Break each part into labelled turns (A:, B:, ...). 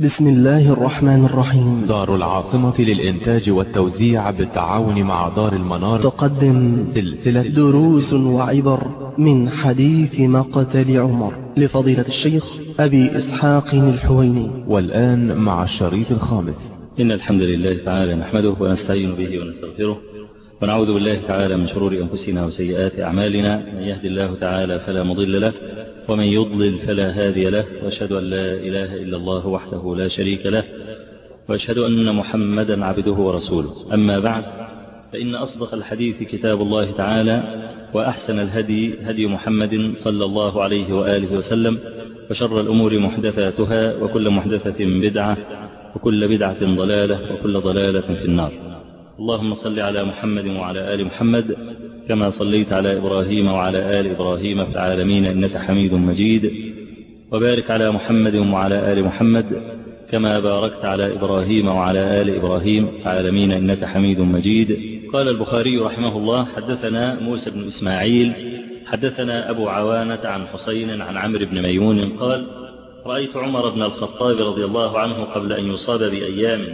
A: بسم الله الرحمن الرحيم
B: دار العاصمة للإنتاج والتوزيع بالتعاون مع دار المنار
A: تقدم
B: سلسلة
A: دروس وعبر من حديث مقتل عمر لفضيلة الشيخ أبي إسحاق الحويني
B: والآن مع الشريط الخامس
C: إن الحمد لله تعالى نحمده ونستعين به ونستغفره ونعوذ بالله تعالى من شرور أنفسنا وسيئات أعمالنا من يهد الله تعالى فلا مضل له ومن يضلل فلا هادي له وأشهد أن لا إله إلا الله وحده لا شريك له وأشهد أن محمدا عبده ورسوله أما بعد فإن أصدق الحديث كتاب الله تعالى وأحسن الهدي هدي محمد صلى الله عليه وآله وسلم وشر الأمور محدثاتها وكل محدثة بدعة وكل بدعة ضلالة وكل ضلالة في النار اللهم صل على محمد وعلى آل محمد كما صليت على إبراهيم وعلى آل إبراهيم في العالمين إنك حميد مجيد وبارك على محمد وعلى آل محمد كما باركت على إبراهيم وعلى آل إبراهيم في العالمين إنك حميد مجيد قال البخاري رحمه الله حدثنا موسى بن إسماعيل حدثنا أبو عوانة عن حسين عن عمرو بن ميمون قال رأيت عمر بن الخطاب رضي الله عنه قبل أن يصاب بأيام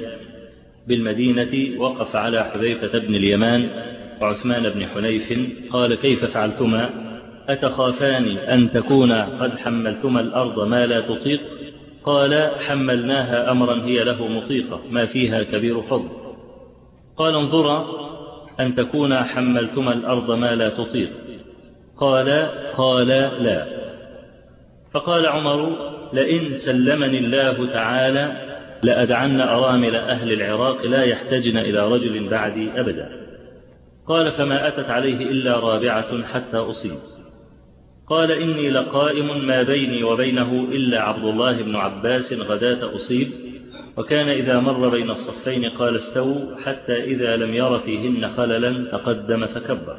C: بالمدينة وقف على حذيفة بن اليمان وعثمان بن حنيف قال كيف فعلتما أتخافان أن تكون قد حملتما الأرض ما لا تطيق قال حملناها أمرا هي له مطيقة ما فيها كبير فضل قال انظرا أن تكون حملتما الأرض ما لا تطيق قال قال لا فقال عمر لئن سلمني الله تعالى لأدعن أرامل أهل العراق لا يحتجن إلى رجل بعدي أبدا قال فما أتت عليه إلا رابعة حتى أصيب قال إني لقائم ما بيني وبينه إلا عبد الله بن عباس غداة أصيب وكان إذا مر بين الصفين قال استووا حتى إذا لم ير فيهن خللا تقدم فكبر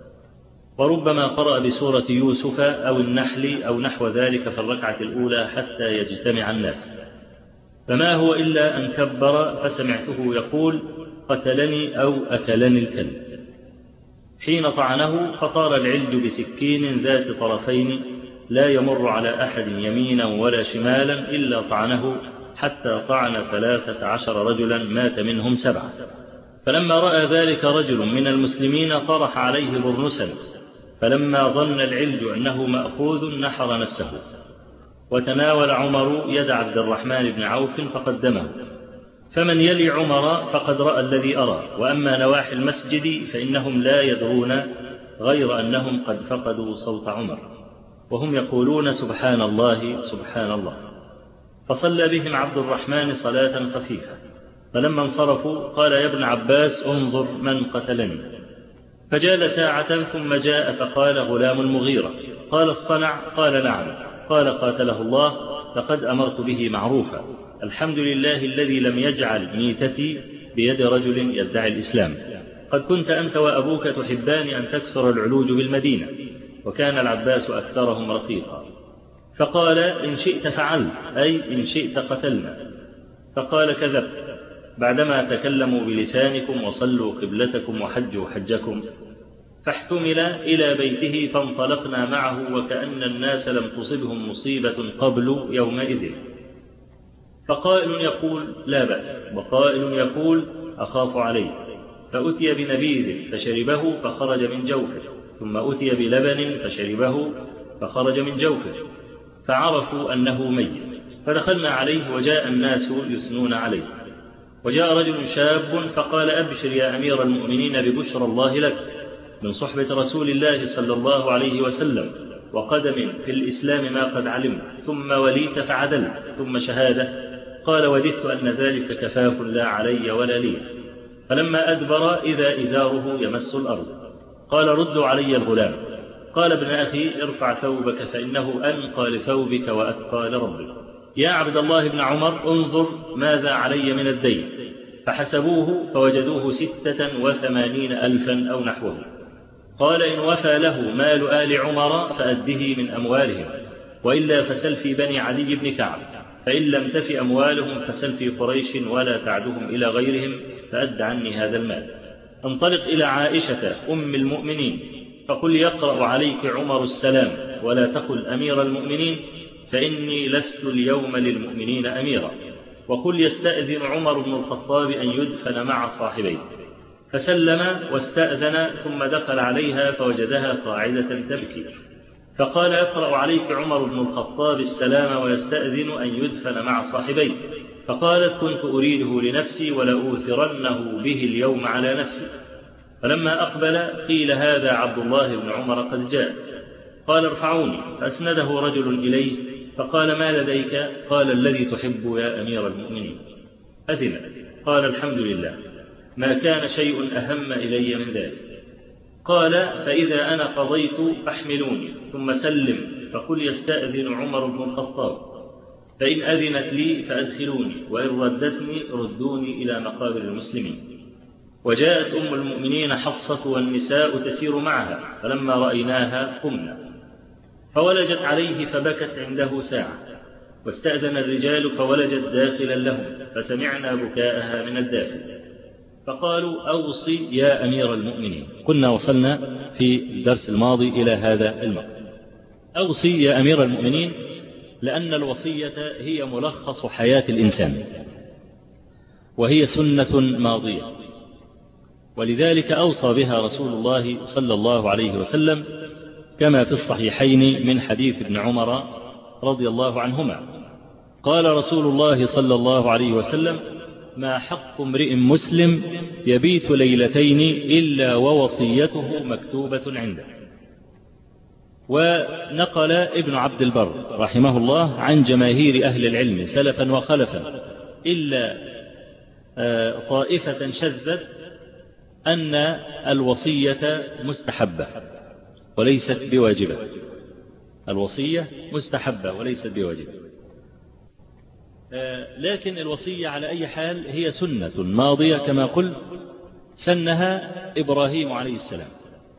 C: وربما قرأ بسورة يوسف أو النحل أو نحو ذلك في الركعة الأولى حتى يجتمع الناس فما هو إلا أن كبر فسمعته يقول قتلني أو أكلني الكلب حين طعنه فطار العلج بسكين ذات طرفين لا يمر على أحد يمينا ولا شمالا إلا طعنه حتى طعن ثلاثة عشر رجلا مات منهم سبعة فلما رأى ذلك رجل من المسلمين طرح عليه برنسا فلما ظن العلج أنه مأخوذ نحر نفسه وتناول عمر يد عبد الرحمن بن عوف فقدمه فمن يلي عمر فقد رأى الذي أرى وأما نواحي المسجد فإنهم لا يدرون غير أنهم قد فقدوا صوت عمر وهم يقولون سبحان الله سبحان الله فصلى بهم عبد الرحمن صلاة خفيفة فلما انصرفوا قال يا ابن عباس انظر من قتلني فجال ساعة ثم جاء فقال غلام المغيرة قال الصنع قال نعم قال قاتله الله لقد أمرت به معروفا الحمد لله الذي لم يجعل ميتتي بيد رجل يدعي الإسلام قد كنت أنت وأبوك تحبان أن تكسر العلوج بالمدينة وكان العباس أكثرهم رقيقا فقال إن شئت فعلت أي إن شئت قتلنا فقال كذبت بعدما تكلموا بلسانكم وصلوا قبلتكم وحجوا حجكم فاحتمل إلى بيته فانطلقنا معه وكأن الناس لم تصبهم مصيبة قبل يومئذ فقائل يقول لا بأس وقائل يقول أخاف عليه فأتي بنبيذ فشربه فخرج من جوفه ثم أتي بلبن فشربه فخرج من جوفه فعرفوا أنه ميت فدخلنا عليه وجاء الناس يثنون عليه وجاء رجل شاب فقال أبشر يا أمير المؤمنين ببشرى الله لك من صحبة رسول الله صلى الله عليه وسلم وقدم في الإسلام ما قد علمت ثم وليت فعدلت ثم شهادة قال وددت أن ذلك كفاف لا علي ولا لي فلما أدبر إذا إزاره يمس الأرض قال ردوا علي الغلام قال ابن أخي ارفع ثوبك فإنه أنقى لثوبك وأتقى لربك يا عبد الله بن عمر انظر ماذا علي من الدين فحسبوه فوجدوه ستة وثمانين ألفا أو نحوه قال إن وفى له مال آل عمر فأده من أموالهم وإلا فسل في بني علي بن كعب فإن لم تف أموالهم فسل في قريش ولا تعدهم إلى غيرهم فأد عني هذا المال انطلق إلى عائشة أم المؤمنين فقل يقرأ عليك عمر السلام ولا تقل أمير المؤمنين فإني لست اليوم للمؤمنين أميرا وقل يستأذن عمر بن الخطاب أن يدفن مع صاحبيه فسلم واستأذن ثم دخل عليها فوجدها قاعدة تبكي فقال يقرأ عليك عمر بن الخطاب السلام ويستأذن أن يدفن مع صاحبيه فقالت كنت أريده لنفسي ولأوثرنه به اليوم على نفسي فلما أقبل قيل هذا عبد الله بن عمر قد جاء قال ارفعوني فأسنده رجل إليه فقال ما لديك قال الذي تحب يا أمير المؤمنين أذن قال الحمد لله ما كان شيء أهم إلي من ذلك قال فإذا أنا قضيت فاحملوني ثم سلم فقل يستأذن عمر بن الخطاب فإن أذنت لي فأدخلوني وإن ردتني ردوني إلى مقابر المسلمين وجاءت أم المؤمنين حفصة والنساء تسير معها فلما رأيناها قمنا فولجت عليه فبكت عنده ساعة واستأذن الرجال فولجت داخلا لهم فسمعنا بكاءها من الداخل فقالوا أوصي يا أمير المؤمنين كنا وصلنا في الدرس الماضي إلى هذا الموضوع أوصي يا أمير المؤمنين لأن الوصية هي ملخص حياة الإنسان وهي سنة ماضية ولذلك أوصى بها رسول الله صلى الله عليه وسلم كما في الصحيحين من حديث ابن عمر رضي الله عنهما قال رسول الله صلى الله عليه وسلم ما حق امرئ مسلم يبيت ليلتين إلا ووصيته مكتوبة عنده ونقل ابن عبد البر رحمه الله عن جماهير أهل العلم سلفا وخلفا إلا طائفة شذت أن الوصية مستحبة وليست بواجبة الوصية مستحبة وليست بواجبة لكن الوصية على أي حال هي سنة ماضية كما قلت سنها إبراهيم عليه السلام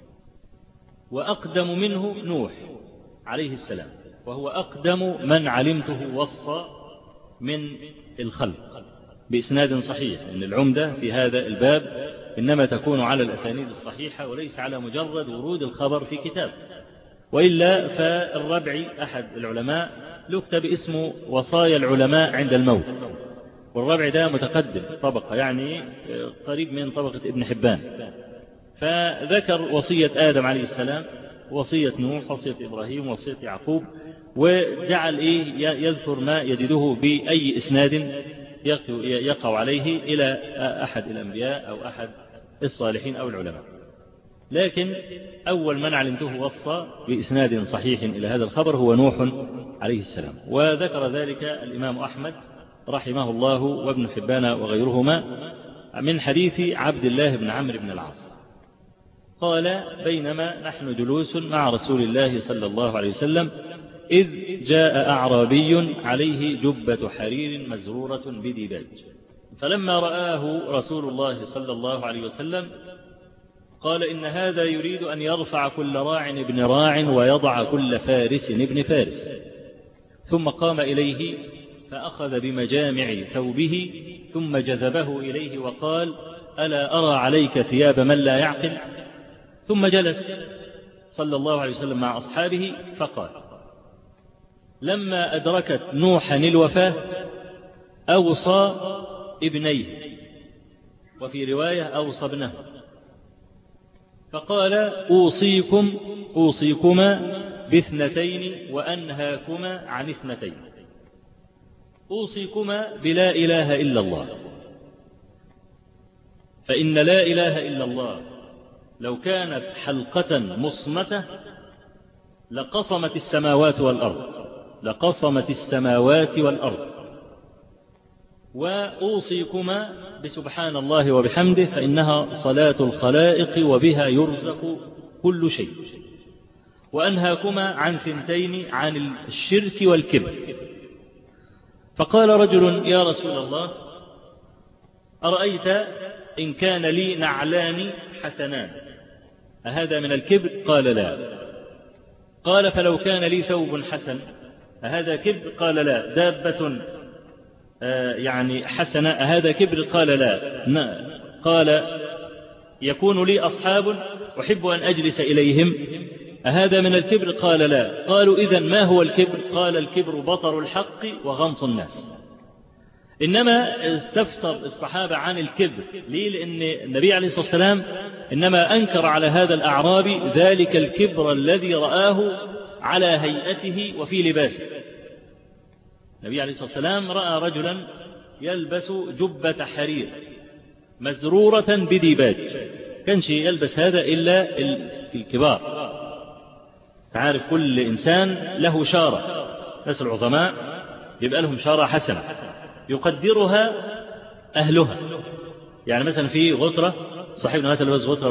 C: وأقدم منه نوح عليه السلام وهو أقدم من علمته وصى من الخلق بإسناد صحيح أن العمدة في هذا الباب إنما تكون على الأسانيد الصحيحة وليس على مجرد ورود الخبر في كتاب وإلا فالربعي أحد العلماء يكتب اسمه وصايا العلماء عند الموت والربع ده متقدم طبقة يعني قريب من طبقة ابن حبان فذكر وصية آدم عليه السلام وصية نوح وصية إبراهيم وصية يعقوب وجعل إيه يذكر ما يجده بأي إسناد يقع عليه إلى أحد الأنبياء أو أحد الصالحين أو العلماء لكن أول من علمته وصى بإسناد صحيح إلى هذا الخبر هو نوح عليه السلام وذكر ذلك الإمام أحمد رحمه الله وابن حبان وغيرهما من حديث عبد الله بن عمرو بن العاص قال بينما نحن جلوس مع رسول الله صلى الله عليه وسلم إذ جاء أعرابي عليه جبة حرير مزرورة بديباج فلما رآه رسول الله صلى الله عليه وسلم قال إن هذا يريد أن يرفع كل راع ابن راع ويضع كل فارس ابن فارس ثم قام إليه فأخذ بمجامع ثوبه ثم جذبه إليه وقال ألا أرى عليك ثياب من لا يعقل ثم جلس صلى الله عليه وسلم مع أصحابه فقال لما أدركت نوحا الوفاة أوصى ابنيه وفي رواية أوصى ابنه فقال أوصيكم أوصيكما باثنتين وأنهاكما عن اثنتين أوصيكما بلا إله إلا الله فإن لا إله إلا الله لو كانت حلقة مصمتة لقصمت السماوات والأرض لقصمت السماوات والأرض وأوصيكما بسبحان الله وبحمده فإنها صلاة الخلائق وبها يرزق كل شيء وأنهاكما عن ثنتين عن الشرك والكبر فقال رجل يا رسول الله أرأيت إن كان لي نعلان حسنان أهذا من الكبر قال لا قال فلو كان لي ثوب حسن أهذا كبر قال لا دابة يعني حسنة أهذا كبر قال لا قال يكون لي أصحاب أحب أن أجلس إليهم أهذا من الكبر قال لا قالوا إذا ما هو الكبر قال الكبر بطر الحق وغمط الناس إنما استفسر الصحابة عن الكبر ليه لأن النبي عليه الصلاة والسلام إنما أنكر على هذا الأعرابي ذلك الكبر الذي رآه على هيئته وفي لباسه النبي عليه الصلاة والسلام رأى رجلا يلبس جبة حرير مزرورة بديباج كانش يلبس هذا إلا الكبار تعرف كل إنسان له شارة ناس العظماء يبقى لهم شارة حسنة يقدرها أهلها يعني مثلا في غطرة صاحبنا مثلا لبس غطرة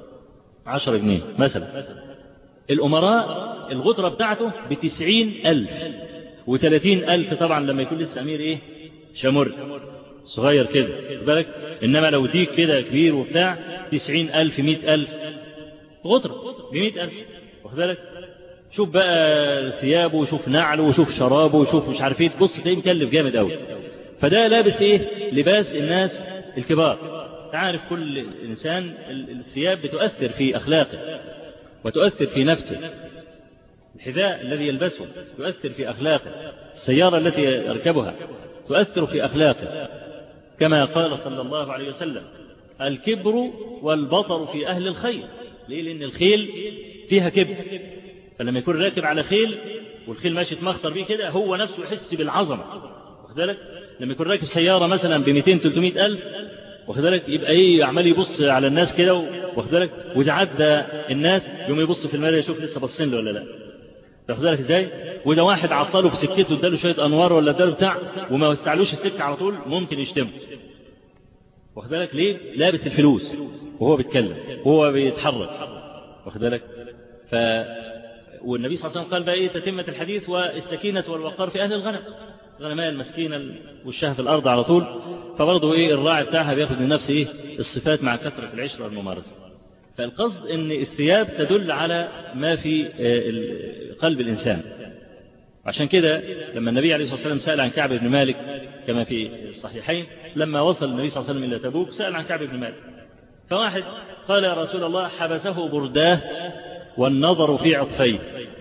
C: عشر جنيه مثلا الأمراء الغطرة بتاعته بتسعين ألف وثلاثين ألف طبعا لما يكون لسه أمير إيه شمر صغير كده بالك إنما لو ديك كده كبير وبتاع تسعين ألف مئة ألف غطرة بمئة ألف واخد بالك شوف بقى ثيابه وشوف نعله وشوف شرابه وشوف مش عارف ايه تبص تلاقيه مكلف جامد قوي فده لابس ايه لباس الناس الكبار تعرف كل انسان الثياب بتؤثر في اخلاقه وتؤثر في نفسه الحذاء الذي يلبسه يؤثر في اخلاقه السياره التي يركبها تؤثر في اخلاقه كما قال صلى الله عليه وسلم الكبر والبطر في اهل الخير ليه لان الخيل فيها كبر فلما يكون راكب على خيل والخيل ماشي تمخطر بيه كده هو نفسه يحس بالعظمة واخد بالك لما يكون راكب سيارة مثلا ب 200 300 ألف واخد بالك يبقى ايه عمال يبص على الناس كده واخد بالك واذا عدى الناس يقوم يبص في المرايه يشوف لسه باصين له ولا لا واخد بالك ازاي واذا واحد عطله في سكته اداله شويه انوار ولا اداله بتاع وما وسعلوش السكه على طول ممكن يشتمه واخد بالك ليه لابس الفلوس وهو بيتكلم وهو بيتحرك واخد بالك ف والنبي صلى الله عليه وسلم قال بقى ايه تتمة الحديث والسكينة والوقار في أهل الغنم الغنماء المسكينة والشاه في الأرض على طول فبرضه ايه الراعي بتاعها بياخد من نفسه ايه الصفات مع كثرة العشرة والممارسة فالقصد ان الثياب تدل على ما في قلب الإنسان عشان كده لما النبي عليه الصلاة والسلام سأل عن كعب بن مالك كما في الصحيحين لما وصل النبي صلى الله عليه وسلم إلى تبوك سأل عن كعب بن مالك فواحد قال يا رسول الله حبسه برداه والنظر في عطفيه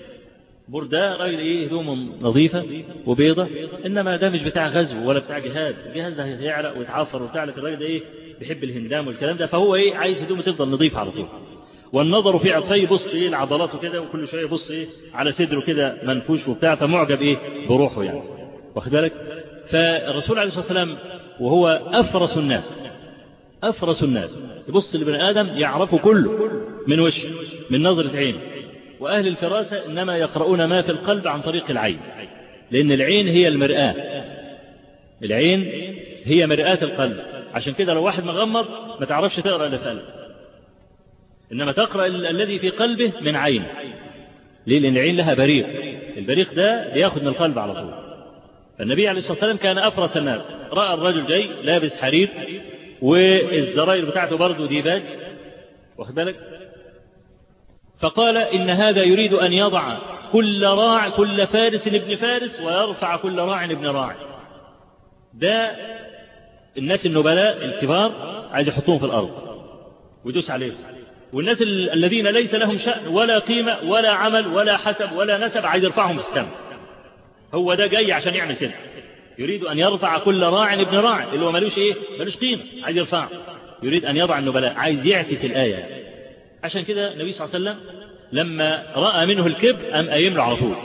C: برداه راجل ايه هدومه نظيفة وبيضة انما ده مش بتاع غزو ولا بتاع جهاد الجهاز ده هيعرق ويتعفر وبتاع لكن الراجل ده ايه بيحب الهندام والكلام ده فهو ايه عايز هدومه تفضل نظيفة على طول والنظر في عطفيه يبص ايه لعضلاته كده وكل شويه يبص ايه على صدره كده منفوش وبتاع فمعجب ايه بروحه يعني واخد بالك فالرسول عليه الصلاه والسلام وهو افرس الناس افرس الناس يبص لبني ادم يعرفه كله من وشه من نظره عينه واهل الفراسه انما يقرؤون ما في القلب عن طريق العين لان العين هي المراه العين هي مرآة القلب عشان كده لو واحد مغمض ما تعرفش تقرأ اللي في قلبه إنما تقرأ الذي في قلبه من عين ليه لأن العين لها بريق البريق ده بياخد من القلب على طول فالنبي عليه الصلاة والسلام كان أفرس الناس رأى الرجل جاي لابس حرير والزراير بتاعته برضه ديباج واخد بالك فقال إن هذا يريد أن يضع كل راع كل فارس ابن فارس ويرفع كل راع ابن راع ده الناس النبلاء الكبار عايز يحطوهم في الأرض ويدوس عليهم والناس الذين ليس لهم شأن ولا قيمة ولا عمل ولا حسب ولا نسب عايز يرفعهم السماء هو ده جاي عشان يعمل كده يريد أن يرفع كل راع ابن راع اللي هو ملوش إيه ملوش قيمة عايز يرفعه يريد أن يضع النبلاء عايز يعكس الآية يعني. عشان كده النبي صلى الله عليه وسلم لما رأى منه الكبر أم أيم له على طول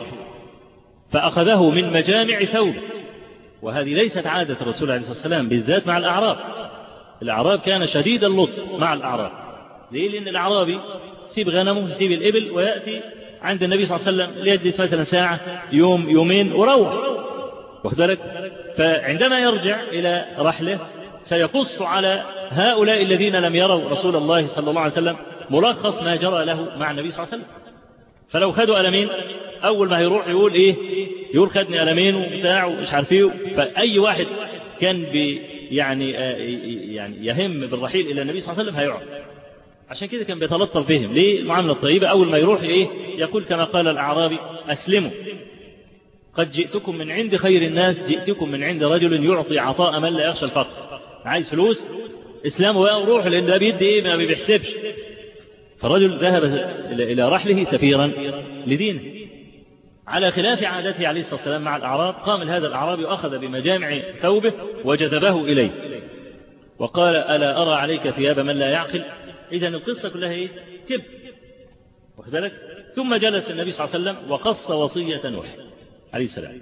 C: فأخذه من مجامع ثوب وهذه ليست عادة الرسول عليه الصلاة والسلام بالذات مع الأعراب الأعراب كان شديد اللطف مع الأعراب ليه؟ لأن الأعرابي يسيب غنمه يسيب الإبل ويأتي عند النبي صلى الله عليه وسلم ليجلس مثلا ساعة يوم يومين وروح واخد بالك فعندما يرجع إلى رحله سيقص على هؤلاء الذين لم يروا رسول الله صلى الله عليه وسلم ملخص ما جرى له مع النبي صلى الله عليه وسلم فلو خدوا ألمين أول ما هيروح يقول إيه يقول خدني ألمين وبتاع ومش عارف إيه فأي واحد كان بي يعني آه يعني يهم بالرحيل إلى النبي صلى الله عليه وسلم هيقعد عشان كده كان بيتلطف بهم ليه المعاملة الطيبة أول ما يروح إيه يقول كما قال الأعرابي أسلموا قد جئتكم من عند خير الناس جئتكم من عند رجل يعطي عطاء من لا يخشى الفقر عايز فلوس اسلامه بقى وروح لأن ده بيدي إيه ما بيحسبش فالرجل ذهب إلى رحله سفيرا لدينه على خلاف عادته عليه الصلاة والسلام مع الأعراب قام هذا الأعرابي وأخذ بمجامع ثوبه وجذبه إليه وقال ألا أرى عليك ثياب من لا يعقل إذا القصة كلها إيه؟ كذب واخد بالك ثم جلس النبي صلى الله عليه وسلم وقص وصية نوح عليه السلام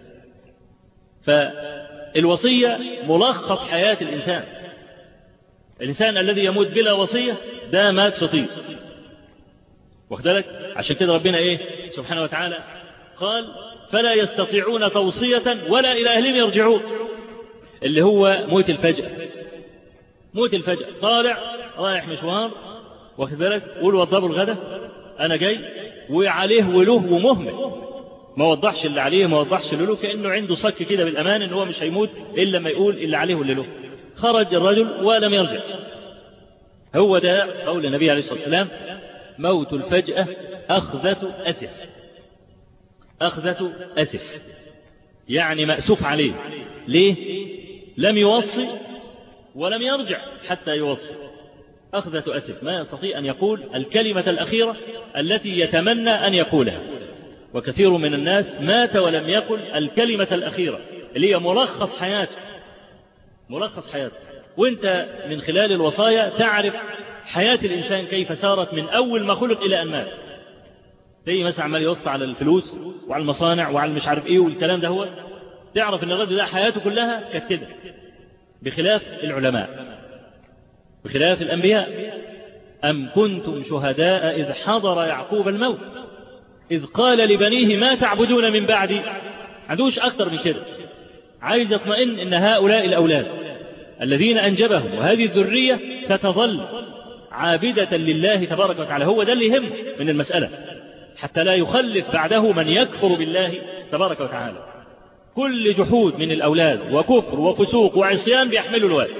C: فالوصية ملخص حياة الإنسان الإنسان الذي يموت بلا وصية ده مات في طيس واخد بالك عشان كده ربنا إيه سبحانه وتعالى قال فلا يستطيعون توصية ولا إلى أهلهم يرجعون اللي هو موت الفجأة موت الفجأة طالع رايح مشوار واخد بالك قول وضبوا الغدا أنا جاي وعليه وله ومهمل ما وضحش اللي عليه ما وضحش اللي له كأنه عنده صك كده بالأمان إن هو مش هيموت إلا ما يقول اللي عليه واللي له خرج الرجل ولم يرجع هو ده قول النبي عليه الصلاة والسلام موت الفجأة أخذة أسف أخذة أسف يعني مأسوف عليه ليه لم يوصي ولم يرجع حتى يوصي أخذة أسف ما يستطيع أن يقول الكلمة الأخيرة التي يتمنى أن يقولها وكثير من الناس مات ولم يقل الكلمة الأخيرة اللي هي ملخص حياته ملخص حياته وانت من خلال الوصايا تعرف حياة الإنسان كيف سارت من أول ما خلق إلى أن مات زي مثلا عمال يوصي على الفلوس وعلى المصانع وعلى مش عارف ايه والكلام ده هو تعرف ان الرجل ده حياته كلها كانت كده بخلاف العلماء بخلاف الأنبياء أم كنتم شهداء إذ حضر يعقوب الموت إذ قال لبنيه ما تعبدون من بعدي عندوش أكتر من كده عايز يطمئن أن هؤلاء الأولاد الذين أنجبهم وهذه الذرية ستظل عابدة لله تبارك وتعالى هو ده اللي يهم من المسألة حتى لا يخلف بعده من يكفر بالله تبارك وتعالى كل جحود من الأولاد وكفر وفسوق وعصيان بيحملوا الوالد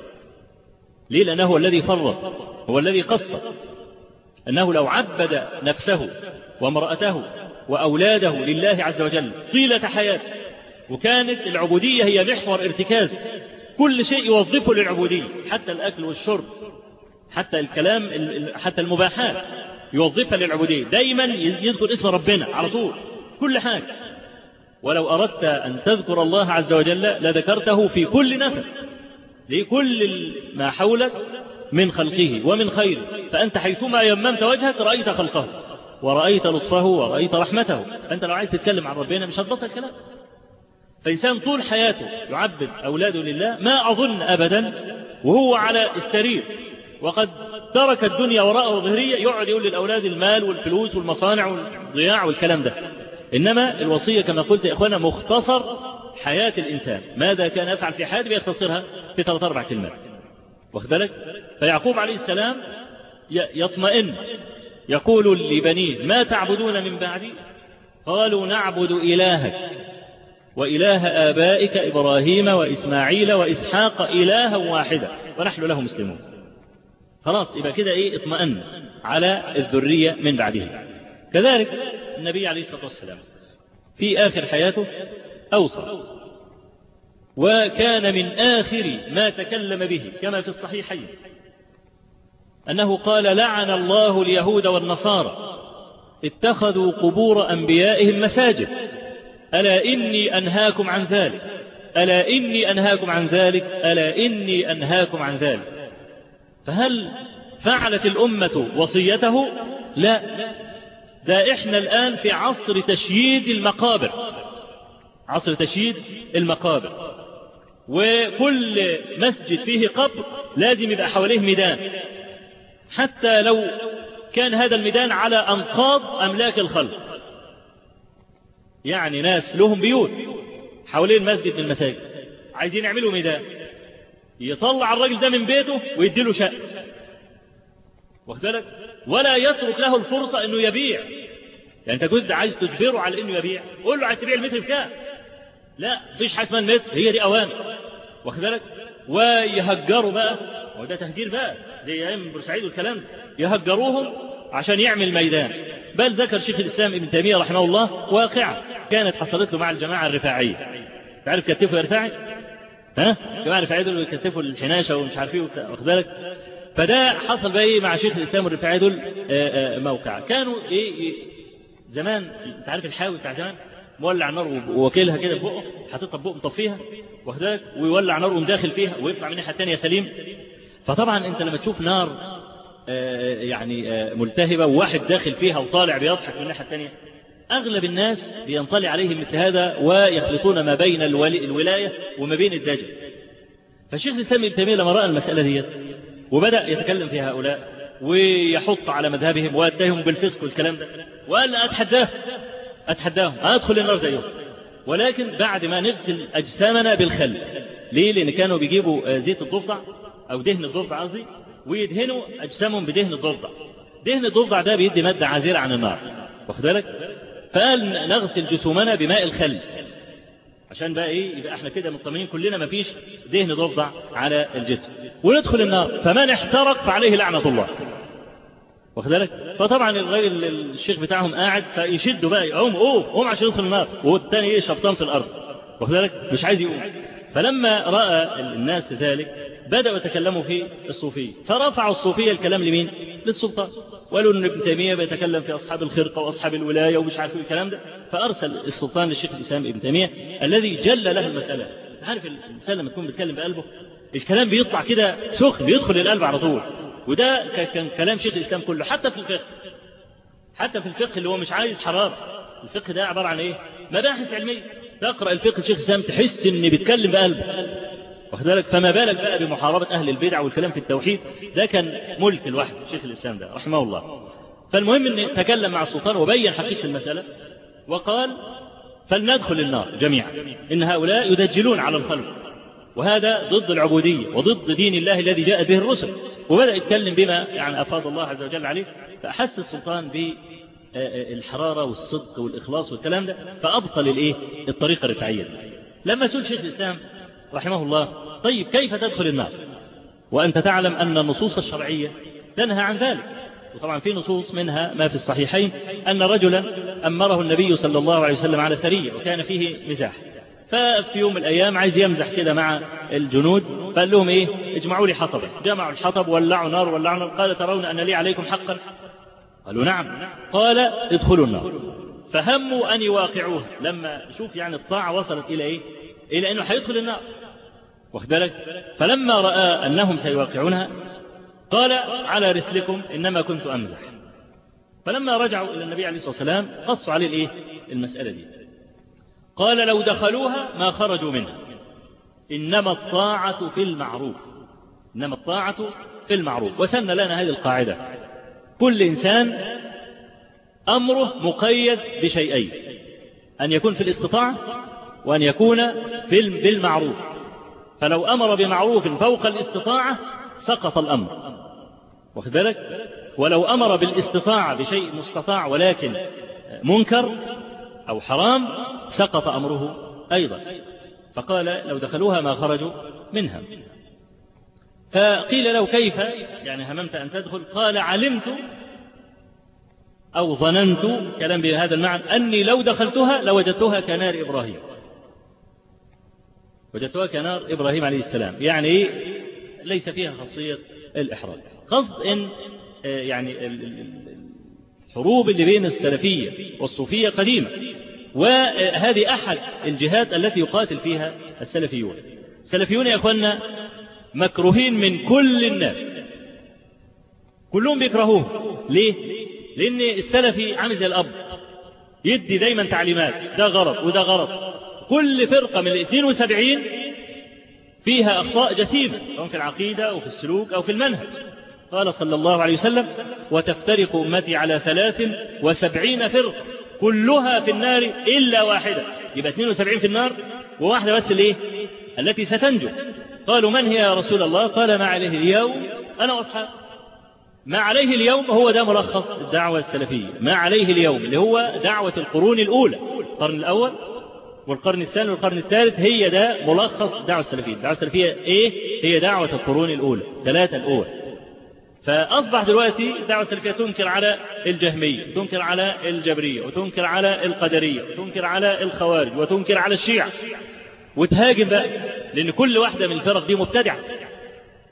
C: ليه لأنه هو الذي فرط هو الذي قصر أنه لو عبد نفسه وامرأته وأولاده لله عز وجل طيلة حياته وكانت العبودية هي محور ارتكازه كل شيء يوظفه للعبودية حتى الأكل والشرب حتى الكلام حتى المباحات يوظفها للعبودية دايما يذكر اسم ربنا على طول كل حاجة ولو أردت أن تذكر الله عز وجل لذكرته في كل نفس لكل ما حولك من خلقه ومن خيره فأنت حيثما يممت وجهك رأيت خلقه ورأيت لطفه ورأيت رحمته أنت لو عايز تتكلم عن ربنا مش هتبطل الكلام فإنسان طول حياته يعبد أولاده لله ما أظن أبدا وهو على السرير وقد ترك الدنيا وراءه ظهرية يقعد يقول للأولاد المال والفلوس والمصانع والضياع والكلام ده إنما الوصية كما قلت يا إخوانا مختصر حياة الإنسان ماذا كان يفعل في حياته بيختصرها في ثلاث أربع كلمات واخد بالك فيعقوب عليه السلام يطمئن يقول لبنيه ما تعبدون من بعدي قالوا نعبد إلهك وإله آبائك إبراهيم وإسماعيل وإسحاق إلها واحدا ونحن له مسلمون خلاص يبقى كده إيه اطمئن على الذرية من بعده كذلك النبي عليه الصلاة والسلام في آخر حياته أوصى وكان من آخر ما تكلم به كما في الصحيحين أنه قال لعن الله اليهود والنصارى اتخذوا قبور أنبيائهم مساجد ألا إني أنهاكم عن ذلك ألا إني أنهاكم عن ذلك ألا إني أنهاكم عن ذلك فهل فعلت الأمة وصيته لا ده إحنا الآن في عصر تشييد المقابر عصر تشييد المقابر وكل مسجد فيه قبر لازم يبقى حواليه ميدان حتى لو كان هذا الميدان على أنقاض أملاك الخلق يعني ناس لهم بيوت حوالين مسجد من المساجد عايزين يعملوا ميدان يطلع الراجل ده من بيته ويديله شقة واخد بالك ولا يترك له الفرصة انه يبيع يعني انت جزء عايز تجبره على انه يبيع قول له عايز تبيع المتر بكام لا مفيش حاجه اسمها المتر هي دي اوامر واخد بالك ويهجروا بقى وده تهجير بقى زي ايام بورسعيد والكلام ده يهجروهم عشان يعمل ميدان بل ذكر شيخ الاسلام ابن تيميه رحمه الله واقعه كانت حصلت له مع الجماعه الرفاعيه تعرف كتفوا يا رفاعي ها جماعه الرفاعيه دول يكتفوا الحناشه ومش عارف ايه واخد بالك فده حصل بقى ايه مع شيخ الاسلام والرفاعي دول موقع كانوا ايه, إيه زمان انت عارف الحاوي بتاع زمان مولع نار وواكلها كده ببقه حاططها ببقه مطفيها واخدك ويولع نار ومداخل فيها ويطلع من الناحيه الثانيه سليم فطبعا انت لما تشوف نار يعني ملتهبه وواحد داخل فيها وطالع بيضحك من الناحيه الثانيه اغلب الناس بينطلي عليهم مثل هذا ويخلطون ما بين الولايه وما بين الدجل فالشيخ الاسلام ابن تيميه لما راى المساله ديت وبدا يتكلم في هؤلاء ويحط على مذهبهم ويتهم بالفسق والكلام ده وقال اتحداه اتحداهم ادخل النار زيهم ولكن بعد ما نغسل اجسامنا بالخل ليه لان كانوا بيجيبوا زيت الضفدع او دهن الضفدع قصدي ويدهنوا اجسامهم بدهن الضفدع دهن الضفدع ده بيدي ماده عازله عن النار واخد بالك فقال نغسل جسومنا بماء الخل عشان بقى ايه يبقى احنا كده مطمئنين كلنا ما فيش دهن ضفدع على الجسم وندخل النار فمن احترق فعليه لعنه الله واخد بالك فطبعا الراجل الشيخ بتاعهم قاعد فيشدوا بقى يقوم قوم قوم عشان يدخل النار والتاني ايه شبطان في الارض واخد بالك مش عايز يقوم فلما راى الناس ذلك بداوا يتكلموا في الصوفيه فرفعوا الصوفيه الكلام لمين للسلطان وقالوا ان ابن تيميه بيتكلم في اصحاب الخرقه واصحاب الولايه ومش عارف الكلام ده فارسل السلطان للشيخ الاسلام ابن تيميه الذي جل له المساله عارف الانسان لما يكون بيتكلم بقلبه الكلام بيطلع كده سخن بيدخل القلب على طول وده كان كلام شيخ الإسلام كله حتى في الفقه حتى في الفقه اللي هو مش عايز حرارة الفقه ده عبارة عن إيه مباحث علمية تقرأ الفقه شيخ الإسلام تحس إن بيتكلم بقلبه واخد بالك فما بالك بقى بمحاربة أهل البدع والكلام في التوحيد ده كان ملك لوحده شيخ الإسلام ده رحمه الله فالمهم أن تكلم مع السلطان وبين حقيقة المسألة وقال فلندخل النار جميعا إن هؤلاء يدجلون على الخلق وهذا ضد العبودية وضد دين الله الذي جاء به الرسل وبدأ يتكلم بما يعني أفاض الله عز وجل عليه فأحس السلطان بالحرارة والصدق والإخلاص والكلام ده فأبطل الإيه الطريقة الرفاعية لما سئل شيخ الإسلام رحمه الله طيب كيف تدخل النار وأنت تعلم أن النصوص الشرعية تنهى عن ذلك وطبعا في نصوص منها ما في الصحيحين أن رجلا أمره النبي صلى الله عليه وسلم على سرية وكان فيه مزاح ففي يوم من الأيام عايز يمزح كده مع الجنود فقال لهم إيه اجمعوا لي حطبا جمعوا الحطب ولعوا نار ولعوا نار قال ترون أن لي عليكم حقا قالوا نعم قال ادخلوا النار فهموا أن يواقعوه لما شوف يعني الطاعة وصلت إلى إيه إلى أنه حيدخل النار واخد بالك فلما رأى أنهم سيواقعونها قال على رسلكم إنما كنت أمزح فلما رجعوا إلى النبي عليه الصلاة والسلام قصوا عليه الإيه المسألة دي قال لو دخلوها ما خرجوا منها إنما الطاعة في المعروف إنما الطاعة في المعروف وسن لنا هذه القاعدة كل إنسان أمره مقيد بشيئين أن يكون في الاستطاعة وأن يكون في بالمعروف فلو أمر بمعروف فوق الاستطاعة سقط الأمر واخد بالك ولو أمر بالاستطاعة بشيء مستطاع ولكن منكر أو حرام سقط أمره أيضا فقال لو دخلوها ما خرجوا منها فقيل له كيف يعني هممت أن تدخل قال علمت أو ظننت كلام بهذا المعنى أني لو دخلتها لوجدتها كنار إبراهيم وجدتها كنار إبراهيم عليه السلام يعني ليس فيها خاصية الإحراج قصد إن يعني الحروب اللي بين السلفية والصوفية قديمة وهذه أحد الجهات التي يقاتل فيها السلفيون السلفيون يا أخوانا مكروهين من كل الناس كلهم بيكرهوه ليه؟ لأن السلفي عامل زي الأب يدي دايما تعليمات ده غلط وده غلط كل فرقة من ال 72 فيها أخطاء جسيمة سواء في العقيدة أو في السلوك أو في المنهج قال صلى الله عليه وسلم وتفترق أمتي على ثلاث وسبعين فرقة كلها في النار إلا واحدة يبقى 72 في النار وواحدة بس الايه التي ستنجو قالوا من هي يا رسول الله قال ما عليه اليوم أنا وأصحاب ما عليه اليوم هو ده ملخص الدعوة السلفية ما عليه اليوم اللي هو دعوة القرون الأولى القرن الأول والقرن الثاني والقرن الثالث هي ده ملخص الدعوة السلفية الدعوة السلفية إيه هي دعوة القرون الأولى ثلاثة الأولى فأصبح دلوقتي الدعوة السلفية تنكر على الجهمية تنكر على الجبرية وتنكر على القدرية وتنكر على الخوارج وتنكر على الشيعة وتهاجم بقى لأن كل واحدة من الفرق دي مبتدعة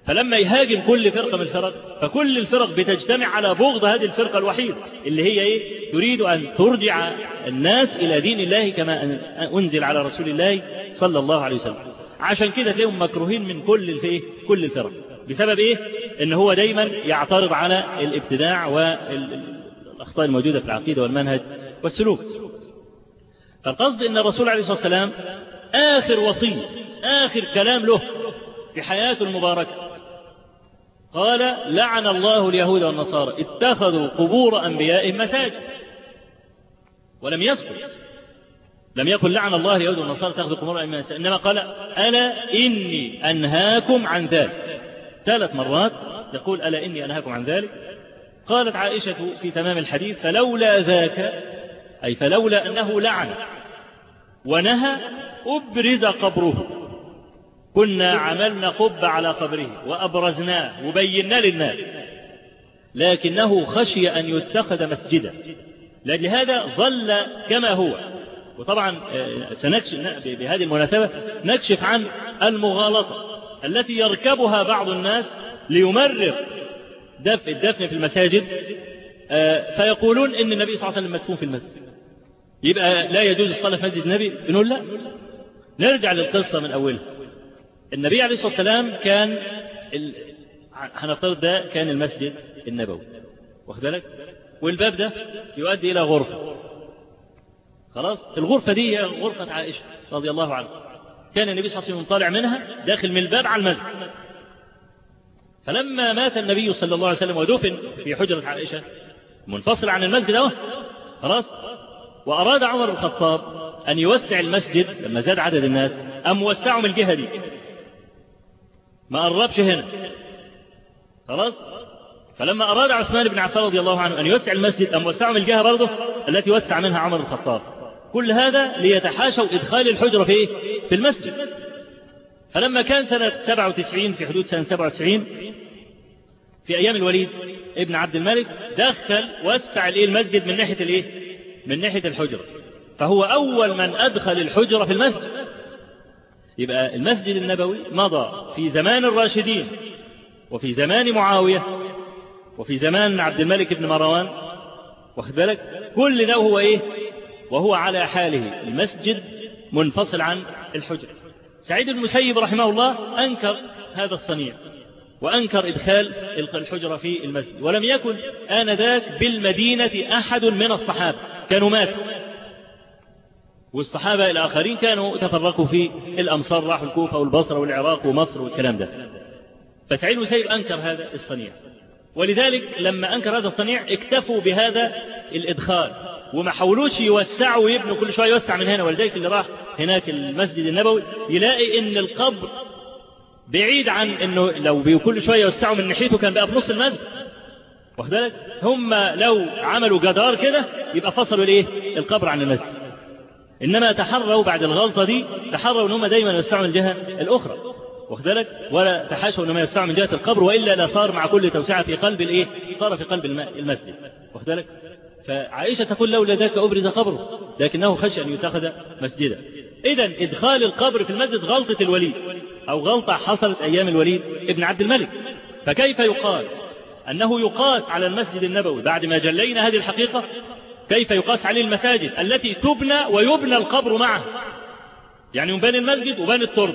C: فلما يهاجم كل فرقة من الفرق فكل الفرق بتجتمع على بغض هذه الفرقة الوحيدة اللي هي إيه؟ تريد أن ترجع الناس إلى دين الله كما أنزل على رسول الله صلى الله عليه وسلم عشان كده تلاقيهم مكروهين من كل الفئة كل الفرق بسبب إيه؟ إن هو دايما يعترض على الابتداع والأخطاء الموجودة في العقيدة والمنهج والسلوك فالقصد أن الرسول عليه الصلاة والسلام آخر وصية آخر كلام له في حياته المباركة قال لعن الله اليهود والنصارى اتخذوا قبور أنبيائهم مساجد ولم يسكت لم يقل لعن الله اليهود والنصارى اتخذوا قبور أنبيائهم مساجد إنما قال ألا إني أنهاكم عن ذلك ثلاث مرات يقول ألا إني أنهاكم عن ذلك قالت عائشة في تمام الحديث فلولا ذاك أي فلولا أنه لعن ونهى أبرز قبره كنا عملنا قب على قبره وأبرزناه وبينا للناس لكنه خشي أن يتخذ مسجدا لأجل هذا ظل كما هو وطبعا سنكشف بهذه المناسبة نكشف عن المغالطة التي يركبها بعض الناس ليمرر دفء الدفن في المساجد فيقولون إن النبي صلى الله عليه وسلم مدفون في المسجد يبقى لا يجوز الصلاة في مسجد النبي نقول لا نرجع للقصة من أولها النبي عليه الصلاة والسلام كان ال... هنفترض ده كان المسجد النبوي واخد بالك والباب ده يؤدي إلى غرفة خلاص الغرفة دي هي غرفة عائشة رضي الله عنها كان النبي صلى الله عليه وسلم طالع منها داخل من الباب على المسجد فلما مات النبي صلى الله عليه وسلم ودفن في حجرة عائشة منفصل عن المسجد اهو خلاص وأراد عمر بن الخطاب أن يوسع المسجد لما زاد عدد الناس أم وسعوا من الجهة دي ما قربش هنا خلاص فلما أراد عثمان بن عفان رضي الله عنه أن يوسع المسجد أم وسعوا من الجهة برضه التي وسع منها عمر بن الخطاب كل هذا ليتحاشوا إدخال الحجرة في إيه؟ في المسجد فلما كان سنة 97 في حدود سنة 97 في أيام الوليد ابن عبد الملك دخل وسع الإيه المسجد من ناحية الإيه من ناحية الحجرة فهو أول من أدخل الحجرة في المسجد يبقى المسجد النبوي مضى في زمان الراشدين وفي زمان معاوية وفي زمان عبد الملك بن مروان واخد بالك كل ده هو إيه وهو على حاله المسجد منفصل عن الحجرة سعيد المسيب رحمه الله أنكر هذا الصنيع وأنكر إدخال الحجرة في المسجد ولم يكن آنذاك بالمدينة أحد من الصحابة كانوا ماتوا والصحابة الآخرين كانوا تفرقوا في الأمصار راحوا الكوفة والبصرة والعراق ومصر والكلام ده فسعيد المسيب أنكر هذا الصنيع ولذلك لما أنكر هذا الصنيع اكتفوا بهذا الإدخال وما حاولوش يوسعوا ويبنوا كل شوية يوسع من هنا ولذلك اللي راح هناك المسجد النبوي يلاقي ان القبر بعيد عن انه لو كل شوية يوسعوا من ناحيته كان بقى في نص المسجد واخد بالك هم لو عملوا جدار كده يبقى فصلوا الايه القبر عن المسجد انما تحروا بعد الغلطة دي تحروا ان هم دايما يوسعوا من الجهة الاخرى واخد بالك ولا تحاشوا انما يوسعوا من جهة القبر والا لا صار مع كل توسعة في قلب الايه صار في قلب المسجد واخد بالك فعائشة تقول لولا ذاك أبرز قبره لكنه خشى أن يتخذ مسجدا إذا إدخال القبر في المسجد غلطة الوليد أو غلطة حصلت أيام الوليد ابن عبد الملك فكيف يقال أنه يقاس على المسجد النبوي بعد ما جلينا هذه الحقيقة كيف يقاس عليه المساجد التي تبنى ويبنى القبر معه يعني يبنى المسجد وبنى الترب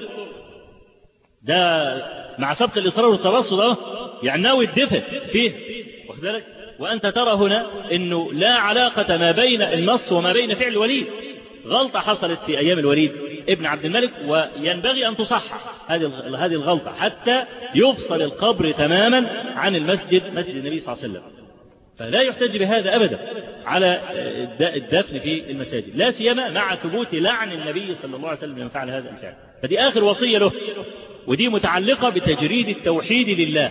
C: ده مع سبق الإصرار والترصد أهو يعني ناوي الدفن فيه واخد بالك وأنت ترى هنا أنه لا علاقة ما بين النص وما بين فعل الوليد غلطة حصلت في أيام الوليد ابن عبد الملك وينبغي أن تصحح هذه هذه الغلطة حتى يفصل القبر تماما عن المسجد مسجد النبي صلى الله عليه وسلم فلا يحتج بهذا أبدا على الدفن في المساجد لا سيما مع ثبوت لعن النبي صلى الله عليه وسلم لمن فعل هذا الفعل فدي آخر وصية له ودي متعلقة بتجريد التوحيد لله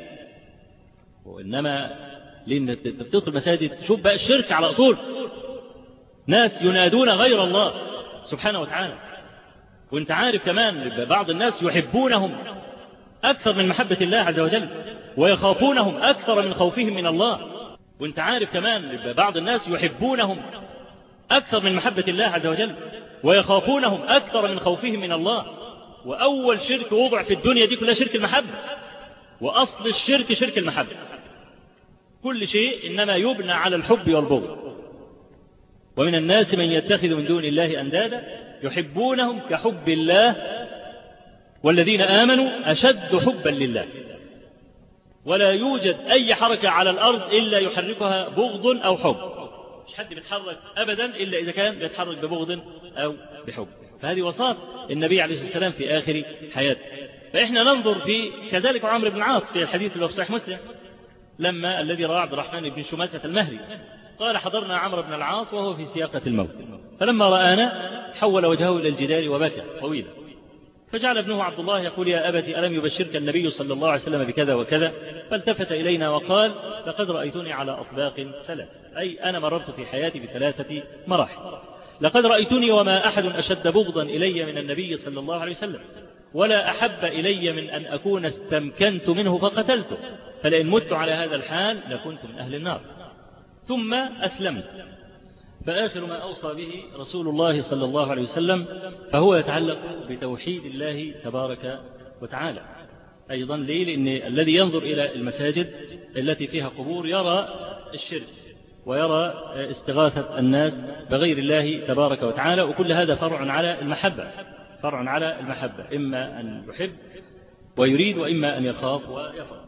C: وإنما لأن تدخل المساجد تشوف بقى الشرك على أصول ناس ينادون غير الله سبحانه وتعالى وانت عارف كمان بعض الناس يحبونهم أكثر من محبة الله عز وجل ويخافونهم أكثر من خوفهم من الله وانت عارف كمان بعض الناس يحبونهم أكثر من محبة الله عز وجل ويخافونهم أكثر من خوفهم من الله وأول شرك وضع في الدنيا دي كلها شرك المحبة وأصل الشرك شرك المحبة كل شيء إنما يبنى على الحب والبغض ومن الناس من يتخذ من دون الله أندادا يحبونهم كحب الله والذين آمنوا أشد حبا لله ولا يوجد أي حركة على الأرض إلا يحركها بغض أو حب مش حد بيتحرك أبدا إلا إذا كان بيتحرك ببغض أو بحب فهذه وصاف النبي عليه الصلاة والسلام في آخر حياته فإحنا ننظر في كذلك عمرو بن العاص في الحديث اللي في صحيح مسلم لما الذي رواه عبد الرحمن بن شماسة المهري قال حضرنا عمرو بن العاص وهو في سياقة الموت فلما رآنا حول وجهه إلى الجدار وبكى طويلا فجعل ابنه عبد الله يقول يا أبت ألم يبشرك النبي صلى الله عليه وسلم بكذا وكذا فالتفت إلينا وقال لقد رأيتني على أطباق ثلاث أي أنا مررت في حياتي بثلاثة مراحل لقد رأيتني وما أحد أشد بغضا إلي من النبي صلى الله عليه وسلم ولا أحب إلي من أن أكون استمكنت منه فقتلته فلئن مت على هذا الحال لكنت من أهل النار ثم أسلمت فآخر ما أوصى به رسول الله صلى الله عليه وسلم فهو يتعلق بتوحيد الله تبارك وتعالى أيضا ليه لأن الذي ينظر إلى المساجد التي فيها قبور يرى الشرك ويرى استغاثة الناس بغير الله تبارك وتعالى وكل هذا فرع على المحبة فرع على المحبة إما أن يحب ويريد وإما أن يخاف ويفرق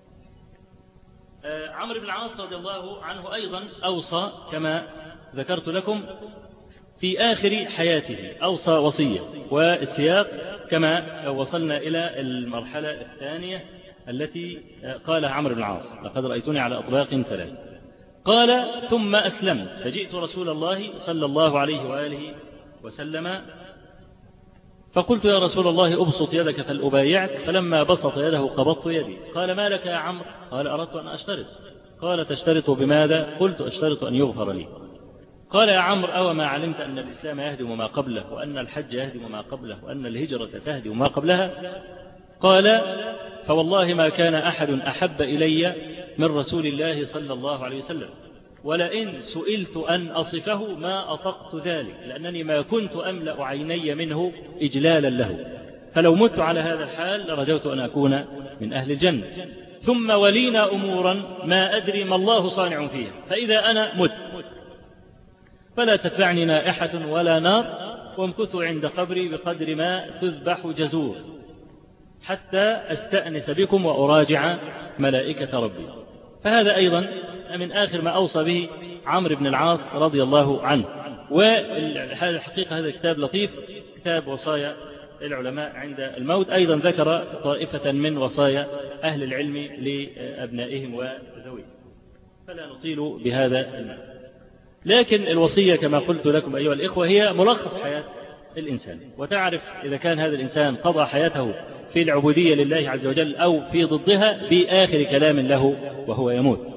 C: عمرو بن العاص رضي الله عنه أيضا أوصى كما ذكرت لكم في آخر حياته أوصى وصية والسياق كما وصلنا إلى المرحلة الثانية التي قالها عمرو بن العاص لقد رأيتني على أطباق ثلاث قال ثم أسلمت فجئت رسول الله صلى الله عليه وآله وسلم فقلت يا رسول الله أبسط يدك فلأبايعك فلما بسط يده قبضت يدي قال ما لك يا عمرو قال أردت أن أشترط قال تشترط بماذا قلت أشترط أن يغفر لي قال يا عمرو أو ما علمت أن الإسلام يهدم ما قبله وأن الحج يهدم ما قبله وأن الهجرة تهدم ما قبلها قال فوالله ما كان أحد أحب إلي من رسول الله صلى الله عليه وسلم ولئن سئلت أن أصفه ما أطقت ذلك لأنني ما كنت أملأ عيني منه إجلالا له فلو مت على هذا الحال لرجوت أن أكون من أهل الجنة ثم ولينا أمورا ما أدري ما الله صانع فيها فإذا أنا مت فلا تتبعني نائحة ولا نار وامكثوا عند قبري بقدر ما تذبح جزور حتى أستأنس بكم وأراجع ملائكة ربي فهذا أيضا من آخر ما أوصى به عمرو بن العاص رضي الله عنه والحقيقة هذا كتاب لطيف كتاب وصايا العلماء عند الموت أيضا ذكر طائفة من وصايا أهل العلم لأبنائهم وذويهم فلا نطيل بهذا المعنى لكن الوصية كما قلت لكم أيها الإخوة هي ملخص حياة الإنسان وتعرف إذا كان هذا الإنسان قضى حياته في العبودية لله عز وجل أو في ضدها بآخر كلام له وهو يموت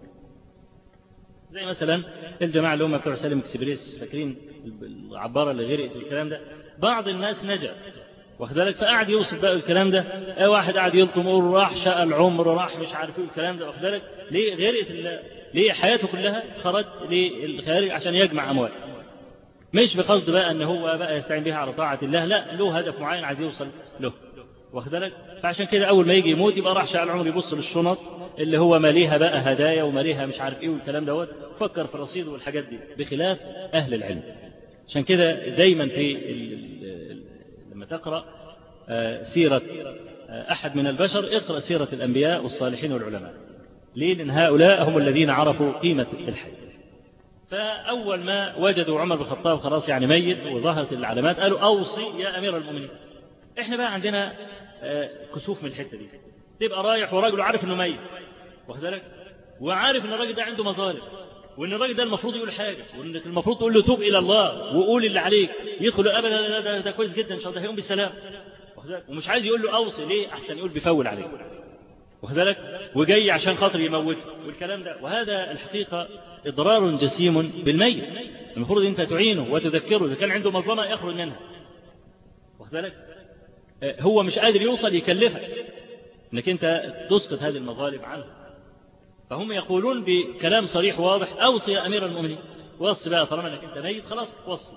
C: زي مثلا الجماعة اللي هم بتوع سالم اكسبريس فاكرين العبارة اللي غرقت والكلام ده بعض الناس نجا واخد بالك فقعد يوصف بقى الكلام ده اي واحد قاعد يلطم يقول راح شقى العمر راح مش عارف ايه الكلام ده واخد بالك ليه غرقت ليه حياته كلها خرج للخارج عشان يجمع اموال مش بقصد بقى ان هو بقى يستعين بها على طاعه الله لا له هدف معين عايز يوصل له واخد بالك فعشان كده اول ما يجي يموت يبقى راح شقى العمر يبص للشنط اللي هو ماليها بقى هدايا وماليها مش عارف ايه والكلام دوت فكر في الرصيد والحاجات دي بخلاف اهل العلم عشان كده دايما في لما تقرا سيره احد من البشر اقرا سيره الانبياء والصالحين والعلماء ليه لان هؤلاء هم الذين عرفوا قيمه الحي فاول ما وجدوا عمر بن الخطاب خلاص يعني ميت وظهرت العلامات قالوا اوصي يا امير المؤمنين احنا بقى عندنا كسوف من الحته دي تبقى رايح وراجل عارف انه ميت واخد بالك وعارف ان الراجل ده عنده مظالم وان الراجل ده المفروض يقول حاجه وانك المفروض تقول له توب الى الله وقول اللي عليك يدخل ابدا ده, ده, ده كويس جدا ان شاء الله هيقوم بالسلام واخد بالك ومش عايز يقول له اوصي ليه احسن يقول بيفول عليك واخد بالك وجاي عشان خاطر يموته والكلام ده وهذا الحقيقه اضرار جسيم بالميت المفروض انت تعينه وتذكره اذا كان عنده مظلمه يخرج منها واخد بالك هو مش قادر يوصل يكلفك انك انت تسقط هذه المظالم عنه فهم يقولون بكلام صريح واضح اوصي يا امير المؤمنين وصي بقى طالما انك انت ميت خلاص وصي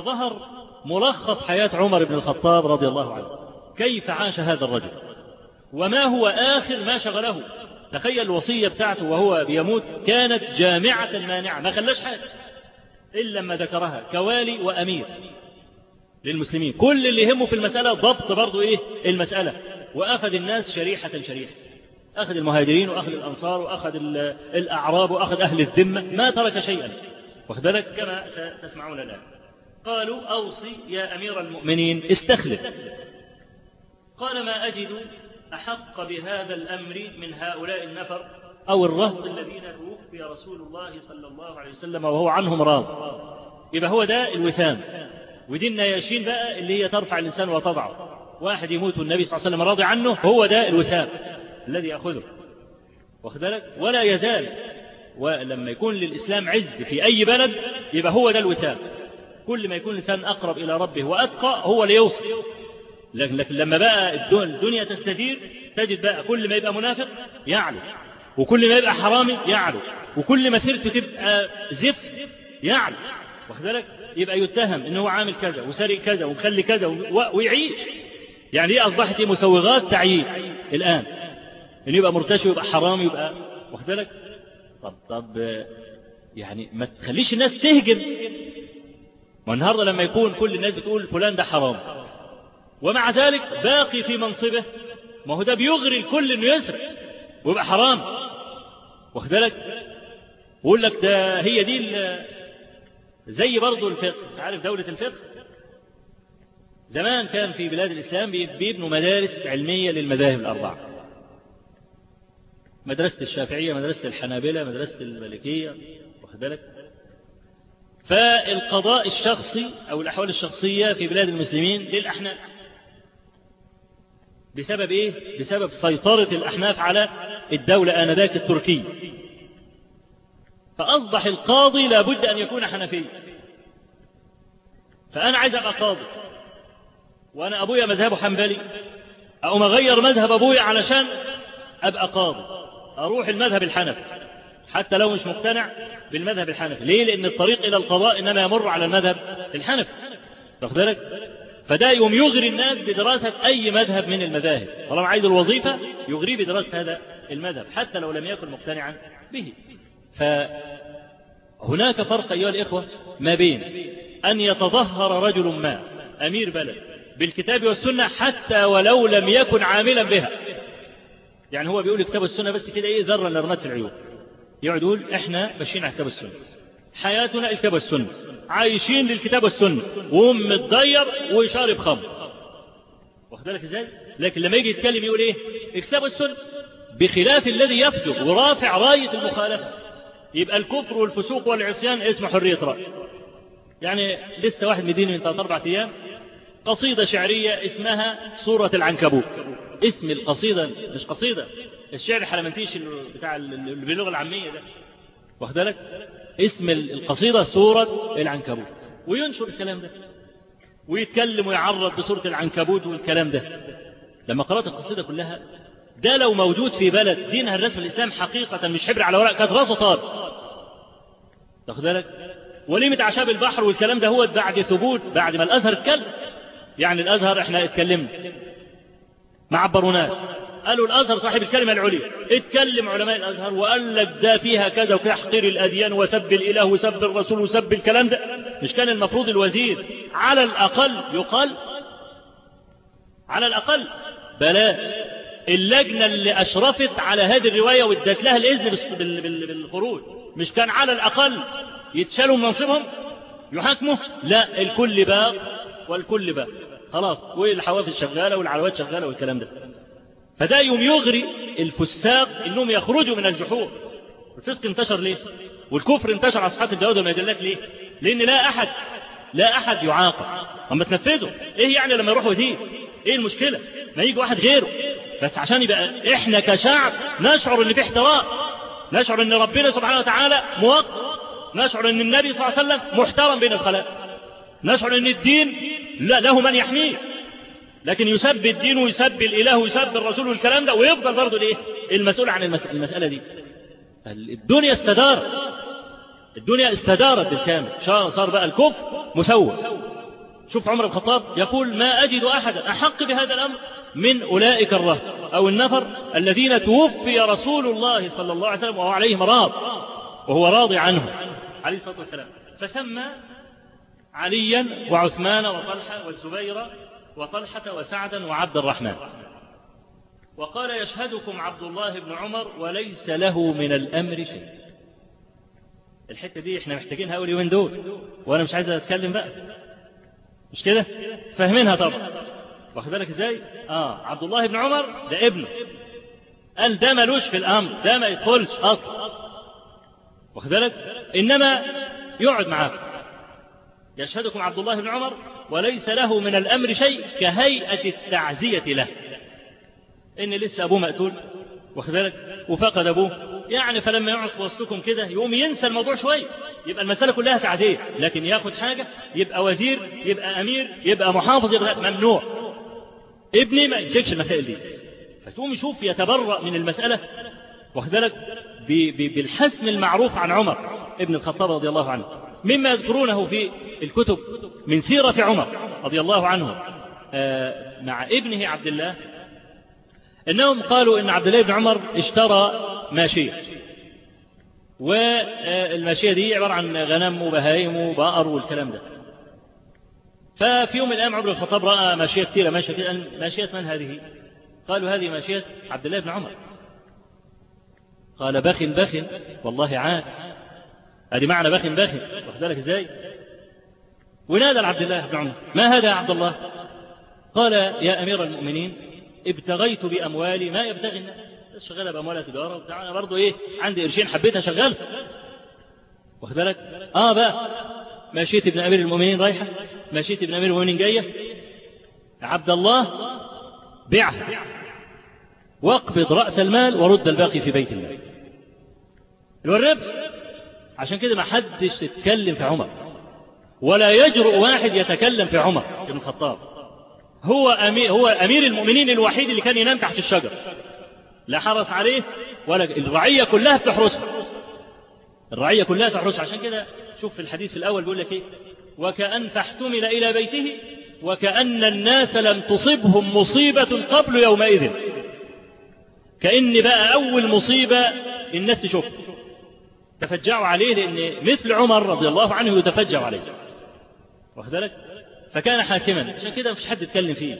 C: فظهر ملخص حياة عمر بن الخطاب رضي الله عنه كيف عاش هذا الرجل وما هو آخر ما شغله تخيل الوصية بتاعته وهو بيموت كانت جامعة مانعة ما خلاش حاجة إلا لما ذكرها كوالي وأمير للمسلمين كل اللي يهمه في المسألة ضبط برضو إيه المسألة وأخذ الناس شريحة شريحة أخذ المهاجرين وأخذ الأنصار وأخذ الأعراب وأخذ أهل الذمة ما ترك شيئا واخذلك كما ستسمعون الآن قالوا أوصي يا أمير المؤمنين استخلف قال ما أجد أحق بهذا الأمر من هؤلاء النفر أو الرهط الذين توفي رسول الله صلى الله عليه وسلم وهو عنهم راض يبقى هو ده الوسام ودي النياشين بقى اللي هي ترفع الإنسان وتضعه واحد يموت والنبي صلى الله عليه وسلم راضي عنه هو ده الوسام الذي يأخذه واخد بالك ولا يزال ولما يكون للإسلام عز في أي بلد يبقى هو ده الوسام كل ما يكون الإنسان أقرب إلى ربه وأتقى هو اللي يوصل لكن, لكن لما بقى الدنيا تستدير تجد بقى كل ما يبقى منافق يعلو وكل ما يبقى حرامي يعلو وكل ما سيرته تبقى زفت يعلو واخد بالك يبقى يتهم ان هو عامل كذا وسارق كذا ومخلي كذا ويعيش يعني ايه اصبحت ايه مسوغات تعيين الان ان يبقى مرتشي ويبقى حرام يبقى واخد بالك طب طب يعني ما تخليش الناس تهجم ما النهارده لما يكون كل الناس بتقول فلان ده حرام ومع ذلك باقي في منصبه ما هو ده بيغري الكل انه يسرق ويبقى حرام واخد بالك ويقول لك ده هي دي زي برضه الفقه عارف دولة الفقه زمان كان في بلاد الإسلام بيبنوا مدارس علمية للمذاهب الأربعة مدرسة الشافعية مدرسة الحنابلة مدرسة المالكية واخد بالك فالقضاء الشخصي أو الأحوال الشخصية في بلاد المسلمين للأحناف بسبب إيه؟ بسبب سيطرة الأحناف على الدولة آنذاك التركية فأصبح القاضي لابد أن يكون حنفي فأنا عايز أبقى قاضي وأنا أبويا مذهبه حنبلي أقوم أغير مذهب أبويا علشان أبقى قاضي أروح المذهب الحنفي حتى لو مش مقتنع بالمذهب الحنفي ليه لأن الطريق إلى القضاء إنما يمر على المذهب الحنفي واخد بالك فده يوم يغري الناس بدراسة أي مذهب من المذاهب طالما عايز الوظيفة يغريه بدراسة هذا المذهب حتى لو لم يكن مقتنعا به فهناك فرق أيها الإخوة ما بين أن يتظهر رجل ما أمير بلد بالكتاب والسنة حتى ولو لم يكن عاملا بها يعني هو بيقول الكتاب والسنة بس كده إيه ذرة لرمات في العيون يقعد يقول إحنا ماشيين على الكتاب والسنة حياتنا الكتاب والسنة عايشين للكتاب والسنة وهم متضير وشارب خمر واخد بالك ازاي لكن لما يجي يتكلم يقول ايه الكتاب والسنة بخلاف الذي يفجر ورافع راية المخالفة يبقى الكفر والفسوق والعصيان اسمه حرية رأي يعني لسه واحد مديني من ثلاث أربع أيام قصيدة شعرية اسمها سورة العنكبوت اسم القصيدة مش قصيدة الشعر الحلمنتيش بتاع باللغة العامية ده واخد بالك اسم القصيدة سورة العنكبوت وينشر الكلام ده ويتكلم ويعرض بسورة العنكبوت والكلام ده لما قرأت القصيدة كلها ده لو موجود في بلد دينها الرسم الإسلام حقيقة مش حبر على ورق كانت راسه طار تاخد بالك وليمة أعشاب البحر والكلام ده هو بعد ثبوت بعد ما الأزهر اتكلم يعني الأزهر احنا اتكلمنا ما عبروناش قالوا الأزهر صاحب الكلمة العليا اتكلم علماء الأزهر وقال لك ده فيها كذا وتحقير الأديان وسب الإله وسب الرسول وسب الكلام ده مش كان المفروض الوزير على الأقل يقال على الأقل بلاش اللجنة اللي أشرفت على هذه الرواية وادت لها الإذن بالخروج مش كان على الأقل يتشالوا من منصبهم يحاكموا لا الكل باق والكل باق خلاص والحوافز شغالة والعلوات شغالة والكلام ده فده يوم يغري الفساق انهم يخرجوا من الجحور الفسق انتشر ليه والكفر انتشر على صفحات الجواد والمجلات ليه لان لا احد لا احد يعاقب اما تنفذوا ايه يعني لما يروح وزير ايه المشكله ما يجي واحد غيره بس عشان يبقى احنا كشعب نشعر ان في احترام نشعر ان ربنا سبحانه وتعالى موقف نشعر ان النبي صلى الله عليه وسلم محترم بين الخلائق نشعر ان الدين لا له من يحميه لكن يسب الدين ويسب الإله ويسب الرسول والكلام ده ويفضل برضه الايه المسؤول عن المسألة دي الدنيا استدارت الدنيا استدارت بالكامل صار بقى الكفر مسوى شوف عمر بن الخطاب يقول ما أجد أحدا أحق بهذا الأمر من أولئك الرهط أو النفر الذين توفي رسول الله صلى الله عليه وسلم وهو عليهم راض وهو راضي عنهم عليه الصلاة والسلام فسمى عليا وعثمان وطلحة والزبير وطلحة وسعدا وعبد الرحمن وقال يشهدكم عبد الله بن عمر وليس له من الأمر شيء الحتة دي احنا محتاجينها أول يومين دول وأنا مش عايز أتكلم بقى مش كده فاهمينها طبعا واخد بالك ازاي اه عبد الله بن عمر ده ابنه قال ده ملوش في الامر ده ما يدخلش اصلا واخد بالك انما يقعد معاكم يشهدكم عبد الله بن عمر وليس له من الامر شيء كهيئه التعزيه له ان لسه ابوه مقتول واخد بالك وفقد ابوه يعني فلما يقعد في وسطكم كده يقوم ينسى الموضوع شويه يبقى المساله كلها تعزيه لكن ياخد حاجه يبقى وزير يبقى امير يبقى محافظ يبقى ممنوع ابني ما يمسكش المسائل دي فتقوم يشوف يتبرأ من المسألة واخد بالك بالحسم المعروف عن عمر ابن الخطاب رضي الله عنه مما يذكرونه في الكتب من سيرة عمر رضي الله عنه مع ابنه عبد الله انهم قالوا ان عبد الله بن عمر اشترى ماشية والماشية دي عبارة عن غنم وبهايم وبقر والكلام ده ففي يوم من الأيام عمر الخطاب رأى ماشية كثيرة ماشية كده ماشية من هذه قالوا هذه ماشية عبد الله بن عمر قال بخ بخ والله عاد هذه معنى بخ بخ واخد بالك ازاي ونادى عبد الله بن عمر ما هذا يا عبد الله قال يا أمير المؤمنين ابتغيت بأموالي ما يبتغي الناس بس شغالة بأموالها تجارة وبتاع أنا برضه إيه عندي قرشين حبيتها شغال واخد بالك آه بقى ماشية ابن أمير المؤمنين رايحة ماشية ابن أمير المؤمنين جاية عبد الله بيعها واقبض رأس المال ورد الباقي في بيت المال الربح عشان كده ما حدش يتكلم في عمر ولا يجرؤ واحد يتكلم في عمر بن الخطاب هو أمير, هو أمير المؤمنين الوحيد اللي كان ينام تحت الشجر لا حرس عليه ولا الرعية كلها بتحرسه الرعية كلها تحرسه عشان كده شوف في الحديث في الأول بيقول لك إيه وكأن فاحتمل إلى بيته وكأن الناس لم تصبهم مصيبة قبل يومئذ كأن بقى أول مصيبة الناس تشوف تفجعوا عليه لأن مثل عمر رضي الله عنه يتفجع عليه واخد بالك فكان حاكما عشان كده مفيش حد يتكلم فيه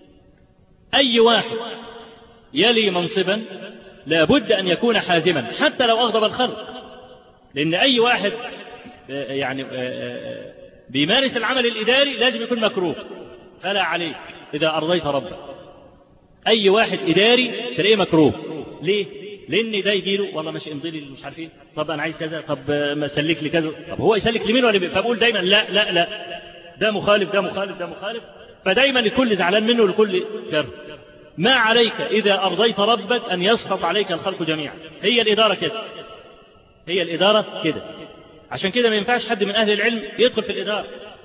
C: أي واحد يلي منصبا لابد أن يكون حازما حتى لو أغضب الخلق لأن أي واحد يعني بيمارس العمل الإداري لازم يكون مكروه فلا عليك إذا أرضيت ربك أي واحد إداري تلاقيه مكروه ليه؟ لأن ده يجي له والله ماشي امضي لي مش عارفين طب أنا عايز كذا طب ما سلك لي كذا طب هو يسلك لمين ولا فبقول دايما لا لا لا ده مخالف ده مخالف ده مخالف فدايما الكل زعلان منه والكل كره ما عليك إذا أرضيت ربك أن يسخط عليك الخلق جميعا هي الإدارة كده هي الإدارة كده عشان كده ما ينفعش حد من أهل العلم يدخل في الإدارة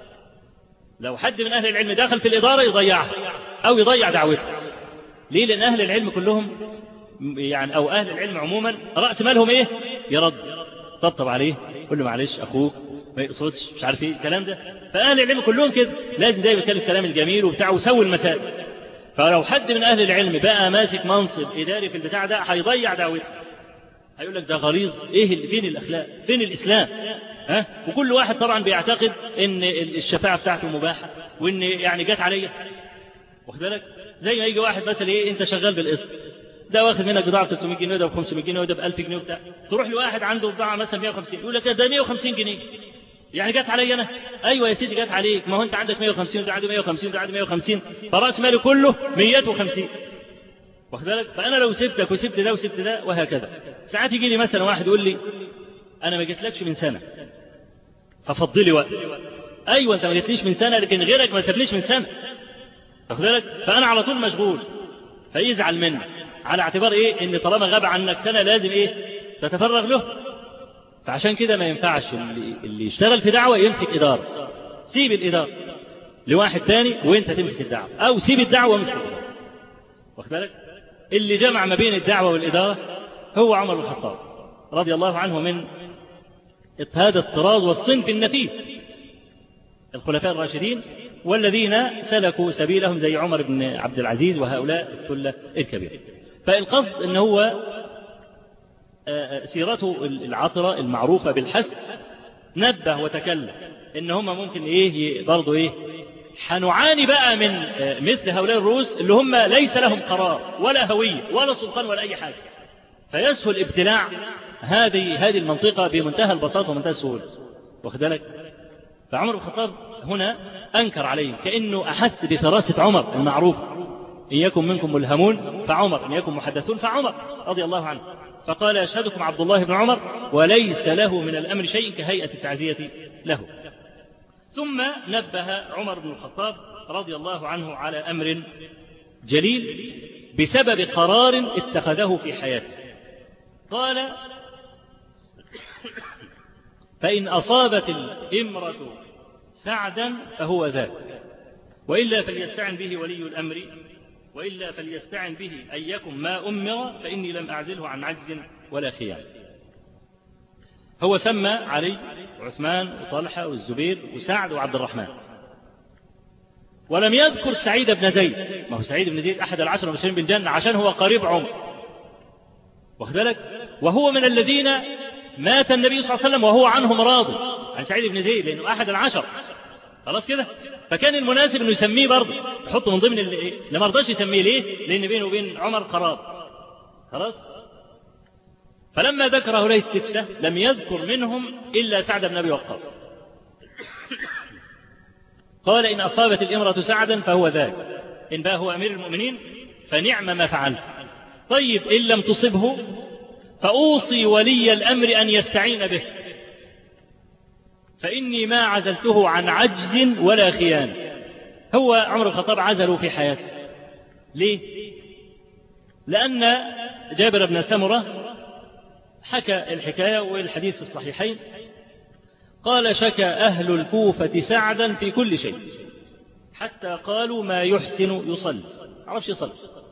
C: لو حد من أهل العلم دخل في الإدارة يضيعها أو يضيع دعوته ليه لأن أهل العلم كلهم يعني أو أهل العلم عموما رأس مالهم إيه يرد طبطب عليه قول له معلش أخوك ما يقصدش مش عارف ايه الكلام ده فأهل العلم كلهم كده لازم دايما يتكلم الكلام الجميل وبتاع وسوي المسائل فلو حد من أهل العلم بقى ماسك منصب إداري في البتاع ده هيضيع دعوته هيقول لك ده غليظ ايه اللي فين الاخلاق فين الاسلام ها وكل واحد طبعا بيعتقد ان الشفاعه بتاعته مباحه وان يعني جت عليا واخد بالك زي ما يجي واحد مثلا ايه انت شغال بالقسط ده واخد منك بضاعه ب 300 جنيه وده ب 500 جنيه وده ب 1000 جنيه وبتاع تروح لواحد عنده بضاعه مثلا 150 يقول لك ده 150 جنيه يعني جت عليا انا ايوه يا سيدي جت عليك ما هو انت عندك 150 وده عنده 150 وده عنده 150 فراس مالي كله 150 واخد بالك فانا لو سبتك وسبت ده وسبت ده وهكذا ساعات يجي لي مثلا واحد يقول لي انا ما جيتلكش من سنه ففضلي وقت ايوه انت ما جيتليش من سنه لكن غيرك ما سابليش من سنه واخد بالك فانا على طول مشغول فيزعل مني على اعتبار ايه ان طالما غاب عنك سنه لازم ايه تتفرغ له فعشان كده ما ينفعش اللي, اللي يشتغل في دعوه يمسك اداره سيب الاداره لواحد تاني وانت تمسك الدعوه او سيب الدعوه وامسك الاداره واخد بالك اللي جمع ما بين الدعوة والإدارة هو عمر بن الخطاب رضي الله عنه من هذا الطراز والصنف النفيس الخلفاء الراشدين والذين سلكوا سبيلهم زي عمر بن عبد العزيز وهؤلاء الثلة الكبيرة فالقصد ان هو سيرته العطرة المعروفة بالحس نبه وتكلم ان هم ممكن ايه برضه ايه حنعاني بقى من مثل هؤلاء الرؤوس اللي هم ليس لهم قرار ولا هوية ولا سلطان ولا اي حاجة فيسهل ابتلاع هذه هذه المنطقة بمنتهى البساطة ومنتهى السهولة واخد بالك فعمر بن الخطاب هنا أنكر عليهم كأنه أحس بفراسة عمر المعروف إن يكن منكم ملهمون فعمر إن يكن محدثون فعمر رضي الله عنه فقال يشهدكم عبد الله بن عمر وليس له من الأمر شيء كهيئة التعزية له ثم نبه عمر بن الخطاب رضي الله عنه على أمر جليل بسبب قرار اتخذه في حياته قال فإن أصابت الإمرة سعدا فهو ذاك وإلا فليستعن به ولي الأمر وإلا فليستعن به أن يكن ما أمر فإني لم أعزله عن عجز ولا خيال هو سمى علي وعثمان وطلحة والزبير وسعد وعبد الرحمن ولم يذكر سعيد بن زيد ما هو سعيد بن زيد أحد العشر المبشرين بالجنة عشان هو قريب عمر واخد بالك وهو من الذين مات النبي صلى الله عليه وسلم وهو عنهم راضي عن سعيد بن زيد لأنه أحد العشر خلاص كده فكان المناسب انه يسميه برضه يحطه من ضمن اللي ما رضاش يسميه ليه لان بينه وبين عمر قرار خلاص فلما ذكر هؤلاء الستة لم يذكر منهم إلا سعد بن أبي وقاص قال إن أصابت الإمرة سعدا فهو ذاك إن بقى هو أمير المؤمنين فنعم ما فعلت طيب إن لم تصبه فأوصي ولي الأمر أن يستعين به فإني ما عزلته عن عجز ولا خيانة هو عمر الخطاب عزله في حياته ليه؟ لأن جابر بن سمرة حكى الحكاية والحديث في الصحيحين قال شكى أهل الكوفة سعدا في كل شيء حتى قالوا ما يحسن يصلي عرفش يصلي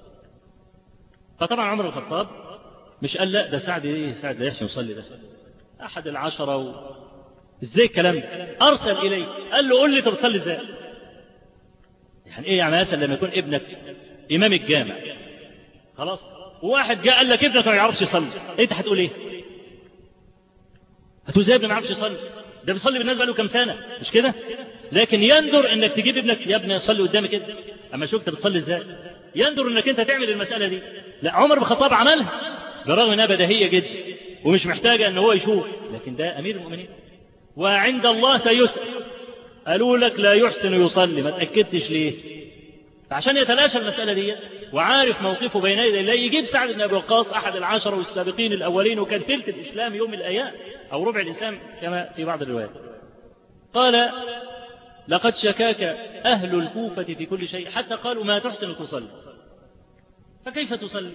C: فطبعا عمر الخطاب مش قال لا ده سعد ايه سعد ده يحسن يصلي ده أحد العشرة و... ازاي الكلام ده أرسل إليه قال له قول لي طب تصلي ازاي يعني ايه يعني مثلا لما يكون ابنك إمام الجامع خلاص وواحد جاء قال لك ابنك ما يعرفش يصلي انت هتقول ايه هتقول ازاي ابني ما يعرفش يصلي ده بيصلي بالناس بقاله كام سنه مش كده لكن يندر انك تجيب ابنك يا ابني صلي قدامي كده اما شوف انت بتصلي ازاي يندر انك انت تعمل المساله دي لا عمر بن الخطاب عملها برغم انها بديهيه جدا ومش محتاجه ان هو يشوف لكن ده امير المؤمنين وعند الله سيسأل قالوا لك لا يحسن يصلي ما تاكدتش ليه عشان يتلاشى المسألة دي وعارف موقفه بين يدي الله يجيب سعد بن أبي وقاص أحد العشرة والسابقين الأولين وكان تلت الإسلام يوم من الأيام أو ربع الإسلام كما في بعض الروايات قال لقد شكاك أهل الكوفة في كل شيء حتى قالوا ما تحسن تصلي فكيف تصلي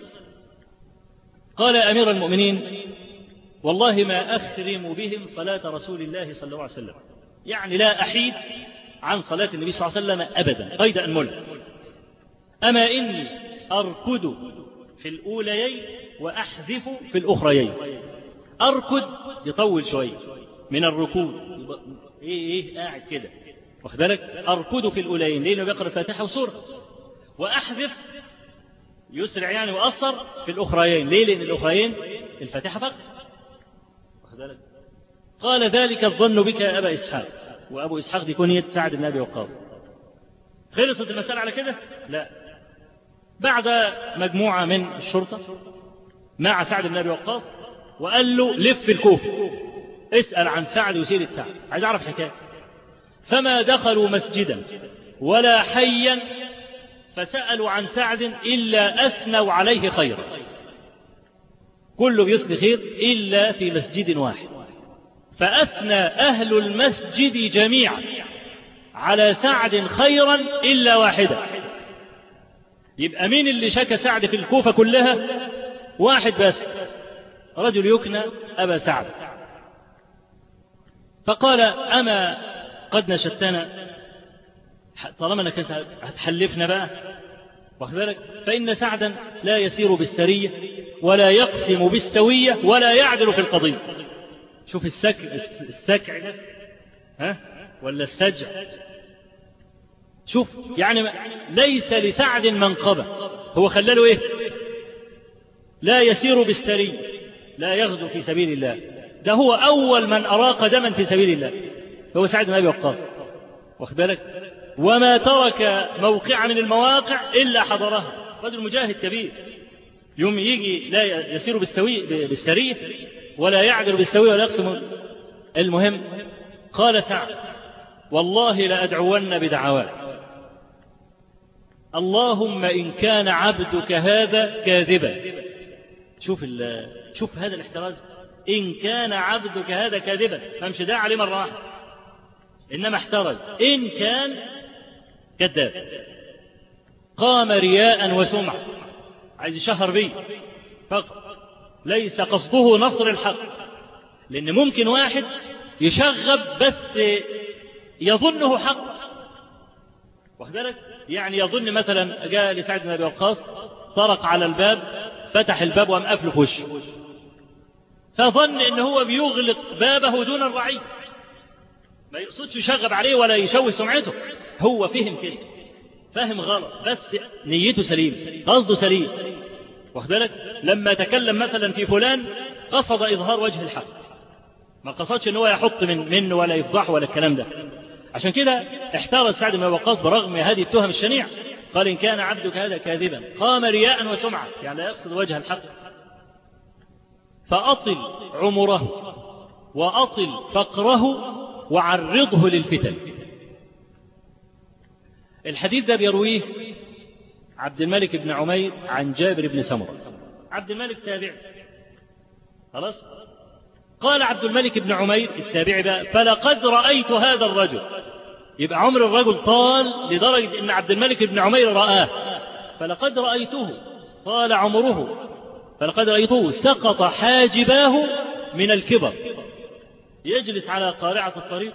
C: قال أمير المؤمنين والله ما أخرم بهم صلاة رسول الله صلى الله عليه وسلم يعني لا أحيد عن صلاة النبي صلى الله عليه وسلم أبدا قيد أنمل أما إني أركض في الأوليين وأحذف في الأخريين أركض يطول شوية من الركود إيه إيه قاعد كده واخد بالك أركض في الأوليين لأنه بيقرأ الفاتحة وسورة وأحذف يسرع يعني وأصر في الأخريين ليه لأن الأخريين الفاتحة فقط واخد بالك قال ذلك الظن بك يا أبا إسحاق وأبو إسحاق دي كنية سعد بن أبي وقاص خلصت المسألة على كده لا بعد مجموعة من الشرطة مع سعد بن أبي وقاص وقال له لف الكوفة اسأل عن سعد وسيرة سعد عايز أعرف الحكاية فما دخلوا مسجدا ولا حيا فسألوا عن سعد إلا أثنوا عليه خيرا كله بيصلي خير إلا في مسجد واحد فأثنى أهل المسجد جميعا على سعد خيرا إلا واحدة يبقى مين اللي شكى سعد في الكوفة كلها واحد بس رجل يكنى أبا سعد فقال أما قد نشدتنا طالما انك انت هتحلفنا بقى واخد بالك فإن سعدا لا يسير بالسرية ولا يقسم بالسوية ولا يعدل في القضية شوف السكع السكع ده ها ولا السجع شوف يعني ليس لسعد منقبة هو خلاله ايه
D: لا يسير بالسري لا يغزو في سبيل الله ده هو أول من أراق دما في سبيل الله هو سعد بن أبي وقاص واخد بالك وما ترك موقع من المواقع إلا حضرها رجل مجاهد كبير يوم يجي لا يسير بالسوي بالسرية ولا يعدل بالسوي ولا يقسم المهم قال سعد والله لأدعون بدعوات اللهم إن كان عبدك هذا كاذبا شوف شوف هذا الاحتراز إن كان عبدك هذا كاذبا فمش داع عليه مرة واحدة إنما احترز إن كان كذاب قام رياء وسمعة عايز يشهر بيه فقط ليس قصده نصر الحق لأن ممكن واحد يشغب بس يظنه حق واخد بالك يعني يظن مثلا جاء لسعد بن ابي وقاص طرق على الباب فتح الباب وقام قافله في وشه فظن ان هو بيغلق بابه دون الرعي ما يقصدش يشغب عليه ولا يشوه سمعته هو فهم كده فهم غلط بس نيته سليم قصده سليم واخد بالك لما تكلم مثلا في فلان قصد اظهار وجه الحق ما قصدش ان هو يحط من منه ولا يفضح ولا الكلام ده عشان كده احتار سعد بن وقاص برغم هذه التهم الشنيعة قال إن كان عبدك هذا كاذبا قام رياء وسمعة يعني لا يقصد وجه الحق فأطل عمره وأطل فقره وعرضه للفتن الحديث ده بيرويه عبد الملك بن عمير عن جابر بن سمرة عبد الملك تابع خلاص قال عبد الملك بن عمير التابعي بقى فلقد رأيت هذا الرجل يبقى عمر الرجل طال لدرجة أن عبد الملك بن عمير رآه فلقد رأيته طال عمره فلقد رأيته سقط حاجباه من الكبر يجلس على قارعة الطريق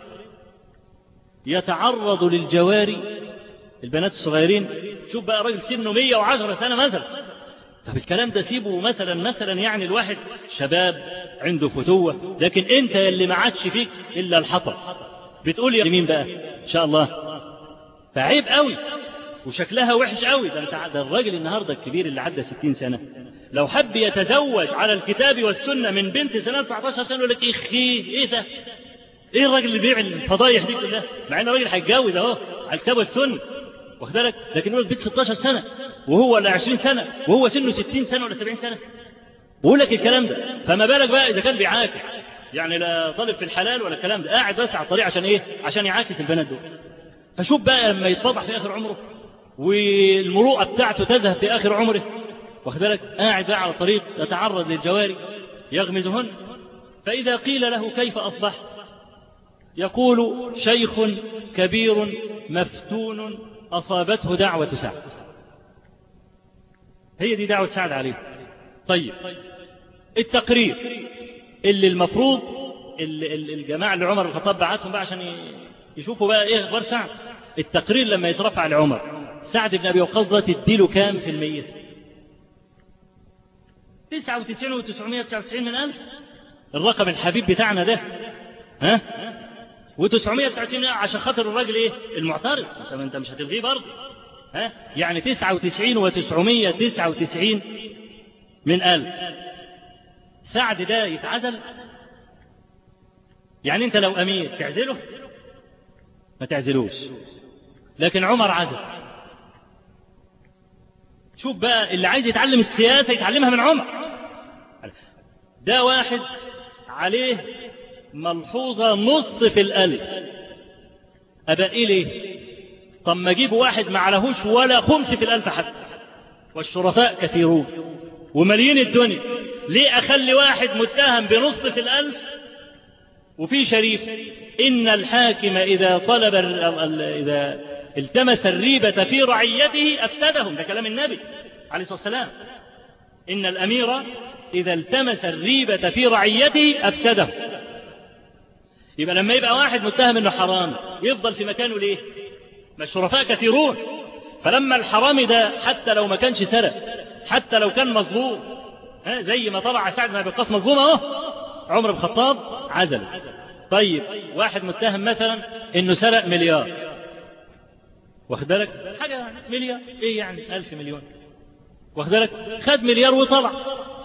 D: يتعرض للجواري البنات الصغيرين شوف بقى راجل سنه 110 سنة مثلا طب الكلام ده سيبه مثلا مثلا يعني الواحد شباب عنده فتوة لكن انت اللي ما عادش فيك الا الحطب بتقول يا مين بقى ان شاء الله فعيب قوي وشكلها وحش قوي ده انت ده الراجل النهارده الكبير اللي عدى 60 سنه لو حب يتزوج على الكتاب والسنه من بنت سنه 19 سنه يقول لك اخي ايه ده ايه الراجل اللي بيبيع الفضايح دي كلها مع ان الراجل هيتجوز اهو على الكتاب والسنه واخد بالك لكن يقول لك بنت 16 سنه وهو ولا 20 سنه وهو سنه 60 سنه ولا 70 سنه بقول لك الكلام ده فما بالك بقى اذا كان بيعاكس يعني لا طالب في الحلال ولا الكلام ده قاعد بس على الطريق عشان ايه عشان يعاكس البنات دول فشوف بقى لما يتفضح في اخر عمره والمروءه بتاعته تذهب في اخر عمره واخد بالك قاعد بقى على الطريق يتعرض للجواري يغمزهن فاذا قيل له كيف اصبحت يقول شيخ كبير مفتون اصابته دعوه سعد هي دي دعوه سعد عليه طيب التقرير اللي المفروض اللي الجماعة اللي عمر الخطاب بعتهم بقى عشان يشوفوا بقى ايه اخبار سعد التقرير لما يترفع لعمر سعد بن ابي وقاص ده تديله كام في المية تسعة وتسعين وتسعمائة تسعة وتسعين من ألف الرقم الحبيب بتاعنا ده ها وتسعمائة تسعة وتسعين عشان خاطر الراجل ايه المعترض انت مش هتلغيه برضه ها يعني تسعة وتسعين وتسعمائة تسعة وتسعين من ألف سعد ده يتعزل يعني انت لو امير تعزله ما تعزلوش لكن عمر عزل شوف بقى اللي عايز يتعلم السياسة يتعلمها من عمر ده واحد عليه ملحوظة نص في الألف أبقى ليه طب ما أجيب واحد ما عليهوش ولا خمس في الألف حتى والشرفاء كثيرون ومليين الدنيا ليه أخلي واحد متهم بنص في الألف وفي شريف إن الحاكم إذا طلب إذا التمس الريبة في رعيته أفسدهم ده كلام النبي عليه الصلاة والسلام إن الأمير إذا التمس الريبة في رعيته أفسده يبقى لما يبقى واحد متهم إنه حرام يفضل في مكانه ليه ما الشرفاء كثيرون فلما الحرامي ده حتى لو ما كانش سرق حتى لو كان مظلوم ها زي ما طلع سعد بن ابي وقاص مظلوم اهو عمر بن الخطاب عزله طيب واحد متهم مثلا انه سرق مليار واخد بالك حاجه مليار ايه يعني ألف مليون واخد بالك خد مليار وطلع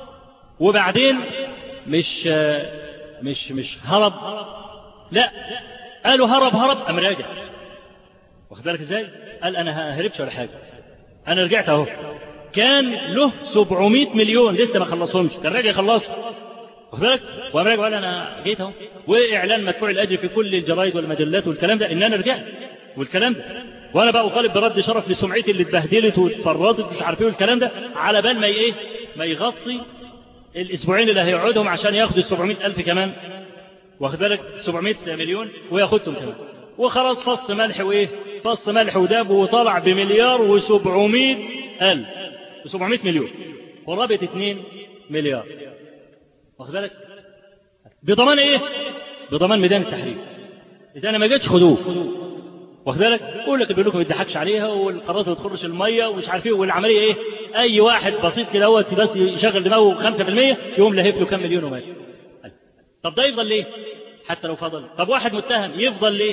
D: وبعدين مش مش مش هرب لا قالوا هرب هرب قام راجع واخد بالك ازاي قال انا هربش ولا حاجه انا رجعت اهو كان له 700 مليون لسه ما خلصهمش كان راجع يخلصهم واخد بالك وقام راجع قال انا جيت اهو واعلان مدفوع الاجر في كل الجرايد والمجلات والكلام ده ان انا رجعت والكلام ده وانا بقى اطالب برد شرف لسمعتي اللي اتبهدلت واتفرطت مش عارف ايه والكلام ده على بال ما ايه ما يغطي الاسبوعين اللي هيقعدهم عشان ياخدوا ال 700 الف كمان واخد بالك 700 مليون وياخدهم كمان وخلاص فص ملح وايه فص ملح وداب وطلع بمليار و700 الف 700 مليون ورابط 2 مليار واخد بالك بضمان ايه بضمان ميدان التحرير اذا انا ما جيتش خدوه واخد بالك يقول لك بيقول لكم ما يضحكش عليها والقرارات ما تخرج الميه ومش عارف ايه والعمليه ايه اي واحد بسيط كده هو بس يشغل دماغه 5% يقوم لهف له كام مليون وماشي طب ده يفضل ليه حتى لو فضل طب واحد متهم يفضل ليه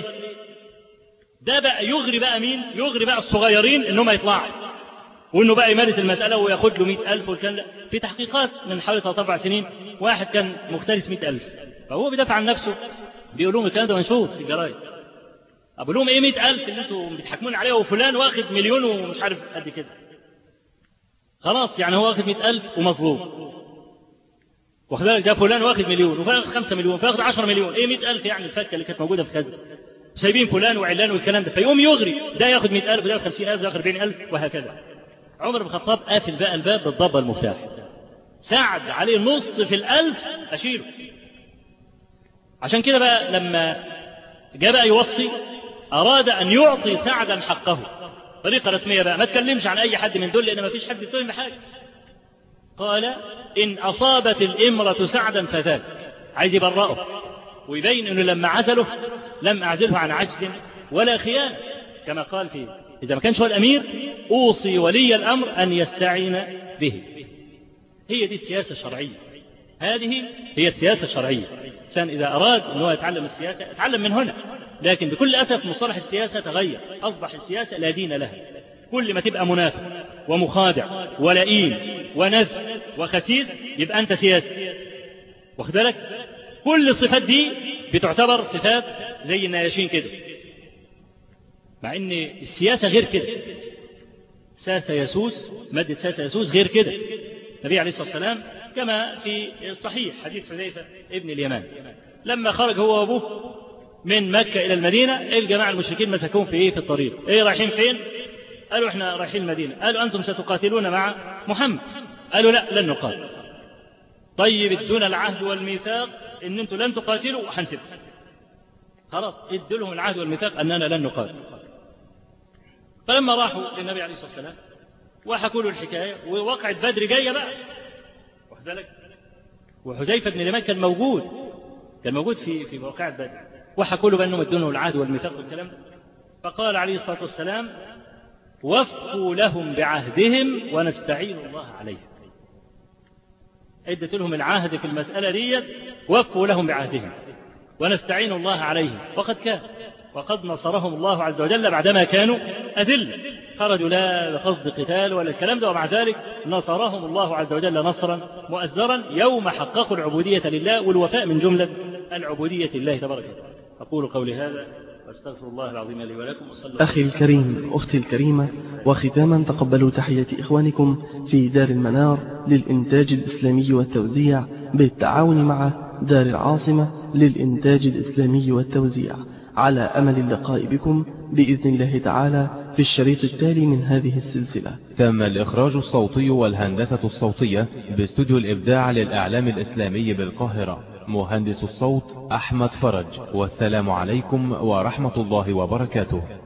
D: ده بقى يغري بقى مين يغري بقى الصغيرين انهم يطلعوا وانه بقى يمارس المساله وياخد له 100000 والكلام ده في تحقيقات من حوالي ثلاث اربع سنين واحد كان مختلس 100000 فهو بيدافع عن نفسه بيقول لهم الكلام ده منشور في الجرايد أقول لهم إيه مئة ألف اللي أنتوا بتحكمون عليها وفلان واخد مليون ومش عارف قد كده خلاص يعني هو واخد مئة ألف ومظلوم واخد بالك ده فلان واخد مليون وفاخد خمسة مليون فاخد عشرة مليون إيه مئة ألف يعني الفكة اللي كانت موجودة في كذا سايبين فلان وعلان والكلام ده فيقوم يغري ده ياخد مئة ألف وده ياخد خمسين ألف وده ياخد أربعين ألف وهكذا عمر بن الخطاب قافل بقى الباب بالضبة المفتاح ساعد عليه نص في الألف أشيله عشان كده بقى لما جاء بقى يوصي أراد أن يعطي سعدا حقه طريقة رسمية بقى ما تكلمش عن أي حد من دول لأن ما فيش حد يتهم بحاجة قال إن أصابت الإمرة سعدا فذاك عايز يبرأه ويبين أنه لما عزله لم أعزله عن عجز ولا خيانة كما قال فيه إذا ما كانش هو الأمير أوصي ولي الأمر أن يستعين به هي دي السياسة الشرعية هذه هي السياسة الشرعية الإنسان إذا أراد أنه يتعلم السياسة يتعلم من هنا لكن بكل أسف مصطلح السياسة تغير أصبح السياسة لا دين لها كل ما تبقى منافق ومخادع ولئيم ونذ وخسيس يبقى أنت سياسي واخد بالك كل الصفات دي بتعتبر صفات زي النياشين كده مع ان السياسة غير كده ساسة يسوس مادة ساسة يسوس غير كده النبي عليه الصلاة والسلام كما في الصحيح حديث حذيفة ابن اليمان لما خرج هو وابوه من مكة إلى المدينة الجماعة المشركين مسكوهم في إيه في الطريق إيه رايحين فين قالوا إحنا رايحين المدينة قالوا أنتم ستقاتلون مع محمد قالوا لا لن نقاتل طيب ادونا العهد والميثاق إن أنتم لن تقاتلوا وحنسيبكم خلاص ادوا لهم العهد والميثاق أننا لن نقاتل فلما راحوا للنبي عليه الصلاة والسلام وحكوا له الحكاية ووقعت بدر جاية بقى واخد بالك وحذيفة بن اليمان كان موجود كان موجود في في موقعة بدر وحكوا له بأنهم ادوا العهد والميثاق والكلام فقال عليه الصلاة والسلام وفوا لهم بعهدهم ونستعين الله عليهم ادت لهم العهد في المسألة دي وفوا لهم بعهدهم ونستعين الله عليهم وقد كان وقد نصرهم الله عز وجل بعدما كانوا أذل خرجوا لا بقصد قتال ولا الكلام ده ومع ذلك نصرهم الله عز وجل نصرا مؤزرا يوم حققوا العبودية لله والوفاء من جملة العبودية لله تبارك وتعالى أقول قولي هذا واستغفر الله العظيم لي ولكم وصلى
A: أخي الكريم أختي الكريمة وختاما تقبلوا تحية إخوانكم في دار المنار للإنتاج الإسلامي والتوزيع بالتعاون مع دار العاصمة للإنتاج الإسلامي والتوزيع على أمل اللقاء بكم بإذن الله تعالى في الشريط التالي من هذه السلسلة
B: تم الإخراج الصوتي والهندسة الصوتية باستوديو الإبداع للإعلام الإسلامي بالقاهرة مهندس الصوت أحمد فرج والسلام عليكم ورحمة الله وبركاته